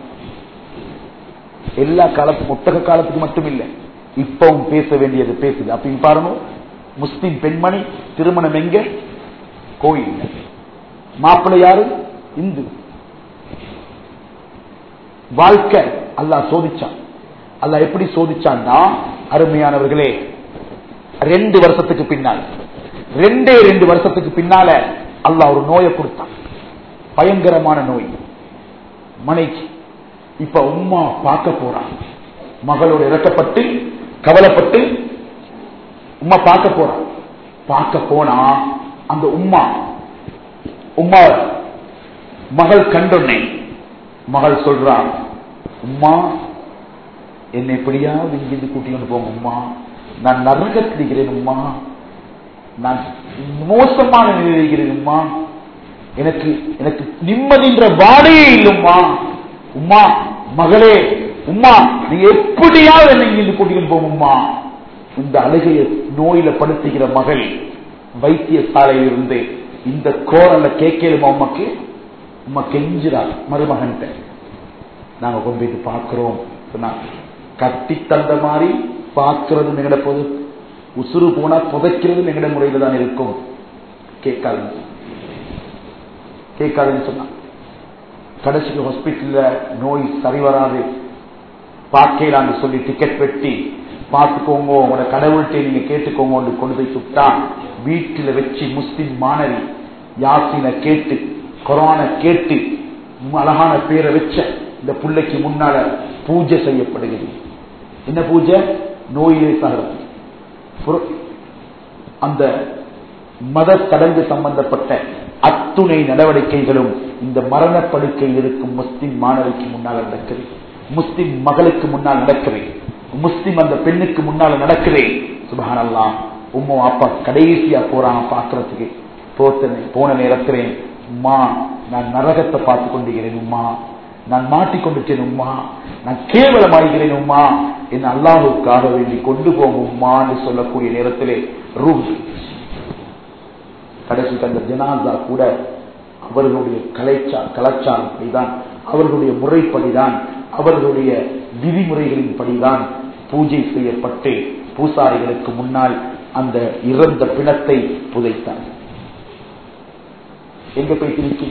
எல்லா காலத்துக்கும் ஒட்டக காலத்துக்கு மட்டும் இல்லை இப்பவும் பேச வேண்டியது பேசுது அப்ப பாருங்க முஸ்லிம் பெண்மணி திருமணம் எங்க கோயில் மாப்பிள்ளை யாரு இந்து வாழ்க்கை அல்லாஹ் சோதிச்சான் அல்லாஹ் எப்படி சோதிச்சான்னா அருமையானவர்களே ரெண்டு வருஷத்துக்கு பின்னால் ரெண்டே ரெண்டு வருஷத்துக்கு பின்னால அல்லாஹ் ஒரு நோயை கொடுத்தான் பயங்கரமான நோய் மனைக்கு இப்ப உம்மா பார்க்க போறான் மகளோடு இறக்கப்பட்டு கவலைப்பட்டு உம்மா பார்க்க போறான் பார்க்க போனா அந்த உம்மா உம்மா மகள் கண்டொன்னே மகள் சொல்றான் உம்மா என்னை எப்படியாவது இங்கிருந்து கூட்டிட்டு போங்க உம்மா நான் நரகத்திருக்கிறேன் உம்மா நான் மோசமான நிலையில் உம்மா எனக்கு எனக்கு நிம்மதின்ற வாடையே இல்லம்மா உம்மா மகளே உம்மா நீ எப்படியாவது என்னை இங்கிருந்து கூட்டிட்டு போங்க உம்மா இந்த அழுகைய நோயில படுத்துகிற மகள் வைத்தியசாலையில் இருந்து இந்த கோரல கேட்கலுமா உமக்கு உமா கெஞ்சிரா மருமகன்ட்ட நாங்க கொண்டு போயிட்டு பார்க்கிறோம் சொன்னா கட்டி தந்த மாதிரி பார்க்கிறது எங்கட பொது உசுறு போனா புதைக்கிறது எங்கட முறையில தான் இருக்கும் கேட்காதுன்னு கேட்காதுன்னு சொன்னா கடைசிக்கு ஹாஸ்பிட்டல்ல நோய் சரி வராது பார்க்கலான்னு சொல்லி டிக்கெட் வெட்டி பார்த்துக்கோங்க உங்களோட கடவுள்கிட்ட நீங்க கேட்டுக்கோங்க கொண்டு போய் சுட்டா வீட்டுல வச்சு முஸ்லிம் மாணவி யாசின கேட்டு கொரோனா கேட்டு அழகான பேரை வச்ச இந்த பிள்ளைக்கு முன்னால பூஜை செய்யப்படுகிறது என்ன பூஜை நோயிலே சகரம் அந்த மத சடங்கு சம்பந்தப்பட்ட அத்துணை நடவடிக்கைகளும் இந்த மரணப்படுக்கையில் இருக்கும் முஸ்லிம் மாணவிக்கு முன்னால் நடக்குது முஸ்லிம் மகளுக்கு முன்னால் நடக்குது முஸ்லிம் அந்த பெண்ணுக்கு முன்னால் நடக்குது சுபஹானல்லாம் உம்மா அப்பா கடைசியா போறாங்க பாக்குறதுக்கு போத்தனை போன நேரத்திலே உம்மா நான் நரகத்தை பார்த்து கொண்டிருக்கிறேன் உம்மா நான் மாட்டிக்கொண்டுட்டேன் உம்மா நான் கேவலமாகிறேன் உம்மா என் அல்லாஹுக்காக வேண்டி கொண்டு போகும் உம்மான்னு சொல்லக்கூடிய நேரத்திலே ரூம் கடைசிக்கு அந்த ஜனாதா கூட அவர்களுடைய கலைச்சா கலாச்சாரப்படிதான் அவர்களுடைய முறைப்படிதான் அவர்களுடைய விதிமுறைகளின் படிதான் பூஜை செய்யப்பட்டு பூசாரிகளுக்கு முன்னால் அந்த இறந்த பிணத்தை புதைத்தார் எங்க போய் திருச்சி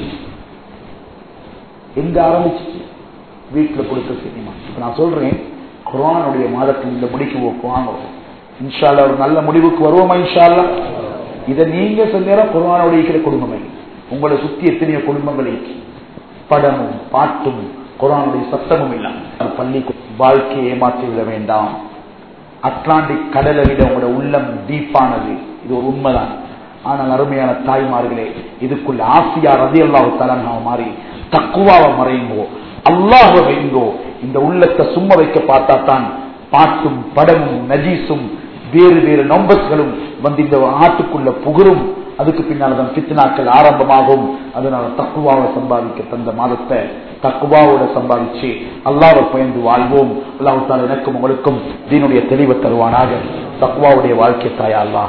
எங்க ஆரம்பிச்சு வீட்டுல கொடுக்க சினிமா இப்ப நான் சொல்றேன் குரானுடைய மாதத்தில் இந்த முடிக்கு வாங்க இன்ஷால்ல ஒரு நல்ல முடிவுக்கு வருவோமா இன்ஷால்லா இதை நீங்க சில நேரம் குரானோட இருக்கிற குடும்பமே உங்களை சுத்தி எத்தனையோ குடும்பங்கள் இருக்கு படமும் பாட்டும் குரானுடைய சத்தமும் இல்லாம பள்ளி வாழ்க்கையை ஏமாற்றி விட வேண்டாம் அட்லாண்டிக் கடலை விட உங்களோட உள்ளம் டீப்பானது இது ஒரு உண்மைதான் ஆனால் அருமையான தாய்மார்களே இதுக்குள்ள ஆசியா ரதி அல்லாஹு தலனா மாறி தக்குவாவை மறையுங்கோ அல்லாஹ வைங்கோ இந்த உள்ளத்தை சும்மா வைக்க பார்த்தா தான் பாட்டும் படமும் நஜீஸும் வேறு வேறு நம்பர்ஸ்களும் வந்து இந்த ஆட்டுக்குள்ள புகரும் அதுக்கு பின்னால் தான் பித்னாக்கள் ஆரம்பமாகும் அதனால தக்குவாவை சம்பாதிக்க தந்த மாதத்தை தக்குவாவோட சம்பாதிச்சு அல்லாவை பயந்து வாழ்வோம் அல்லாஹால எனக்கும் உங்களுக்கும் தீனுடைய தெளிவை தருவானாக தக்குவாவுடைய வாழ்க்கை தாயா அல்லா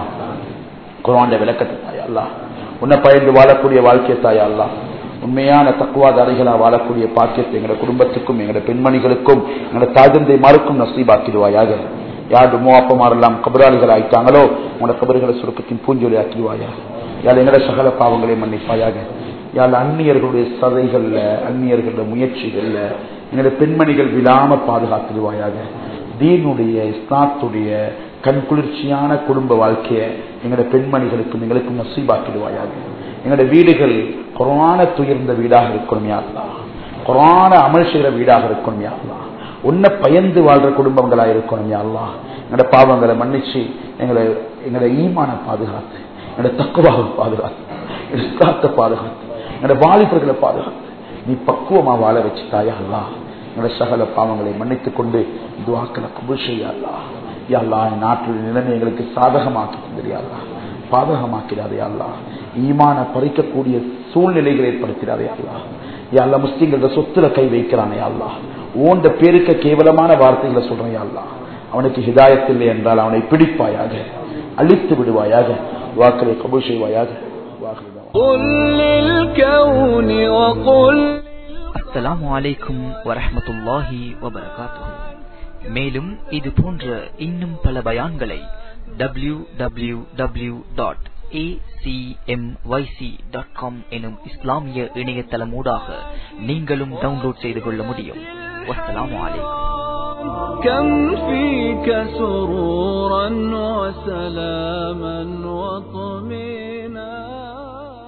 குரான் விளக்கத்தை தாயா அல்லா உன்னை பயந்து வாழக்கூடிய வாழ்க்கை தாயா அல்லா உண்மையான தக்குவாதாரிகளா வாழக்கூடிய பாக்கியத்தை எங்களோட குடும்பத்துக்கும் எங்களோட பெண்மணிகளுக்கும் எங்களோட தாஜந்தை மாருக்கும் நசீபாக்கிடுவாயாக யார் மூவாப்பமாரெல்லாம் கபராளிகள் ஆயிட்டாங்களோ உங்களோட கபறுகளை சுருக்கத்தின் பூஞ்சொலி ஆக்கிடுவாயா யார் எங்களோட சகல பாவங்களை மன்னிப்பாயாக யார் அந்நியர்களுடைய சதைகள்ல அந்நியர்களுடைய முயற்சிகள்ல எங்களுடைய பெண்மணிகள் விழாம பாதுகாத்துடுவாயாக தீனுடைய இஸ்லாத்துடைய கண் குளிர்ச்சியான குடும்ப வாழ்க்கையை எங்களுடைய பெண்மணிகளுக்கும் எங்களுக்கும் நசீபாக்கிடுவாயாக எங்களுடைய வீடுகள் குரான துயர்ந்த வீடாக இருக்கணும் யாருலா குரான அமல் செய்கிற வீடாக இருக்கணும் யாருலா உன்னை பயந்து வாழ்ற குடும்பங்களா இருக்கணும் யாருலா எங்களோட பாவங்களை மன்னிச்சு எங்களை எங்களோட ஈமான பாதுகாத்து என்னோட தக்குவாவை பாதுகாத்து இஸ்லாத்தை பாதுகாத்து என்னோட வாலிபர்களை பாதுகாத்து நீ பக்குவமா வாழ வச்சு தாயா அல்லா என்னோட சகல பாவங்களை மன்னித்துக் கொண்டு துவாக்களை கபுல் செய்யல்லா யாழ்லா என் நாட்டுடைய நிலைமை எங்களுக்கு சாதகமாக்கி தந்திரியாதா பாதகமாக்கிறாதே அல்லா ஈமான பறிக்கக்கூடிய சூழ்நிலைகளை ஏற்படுத்திடாதே அல்லா யாழ்லா முஸ்லீம்கள சொத்துல கை வைக்கிறானே அல்லா ஓண்ட பேருக்க கேவலமான வார்த்தைகளை சொல்றேன் அல்லா அவனுக்கு ஹிதாயத்தில்லை என்றால் அவனை பிடிப்பாயாக அழித்து விடுவாயாக வாக்களை கபூல் செய்வாயாக அஸ்ஸலாமு அலைக்கும் வரஹமத்துல்லாஹி வபரகாத்துஹு மேலும் இது போன்ற இன்னும் பல பயான்களை W W W dot acmyc.com எனும் இஸ்லாமிய இணையதளமூடாக நீங்களும் டவுன்லோட் செய்து கொள்ள முடியும் வஸ்ஸலாமு அலைக்கும் كم فيك سرورا وسلاما وطمئنا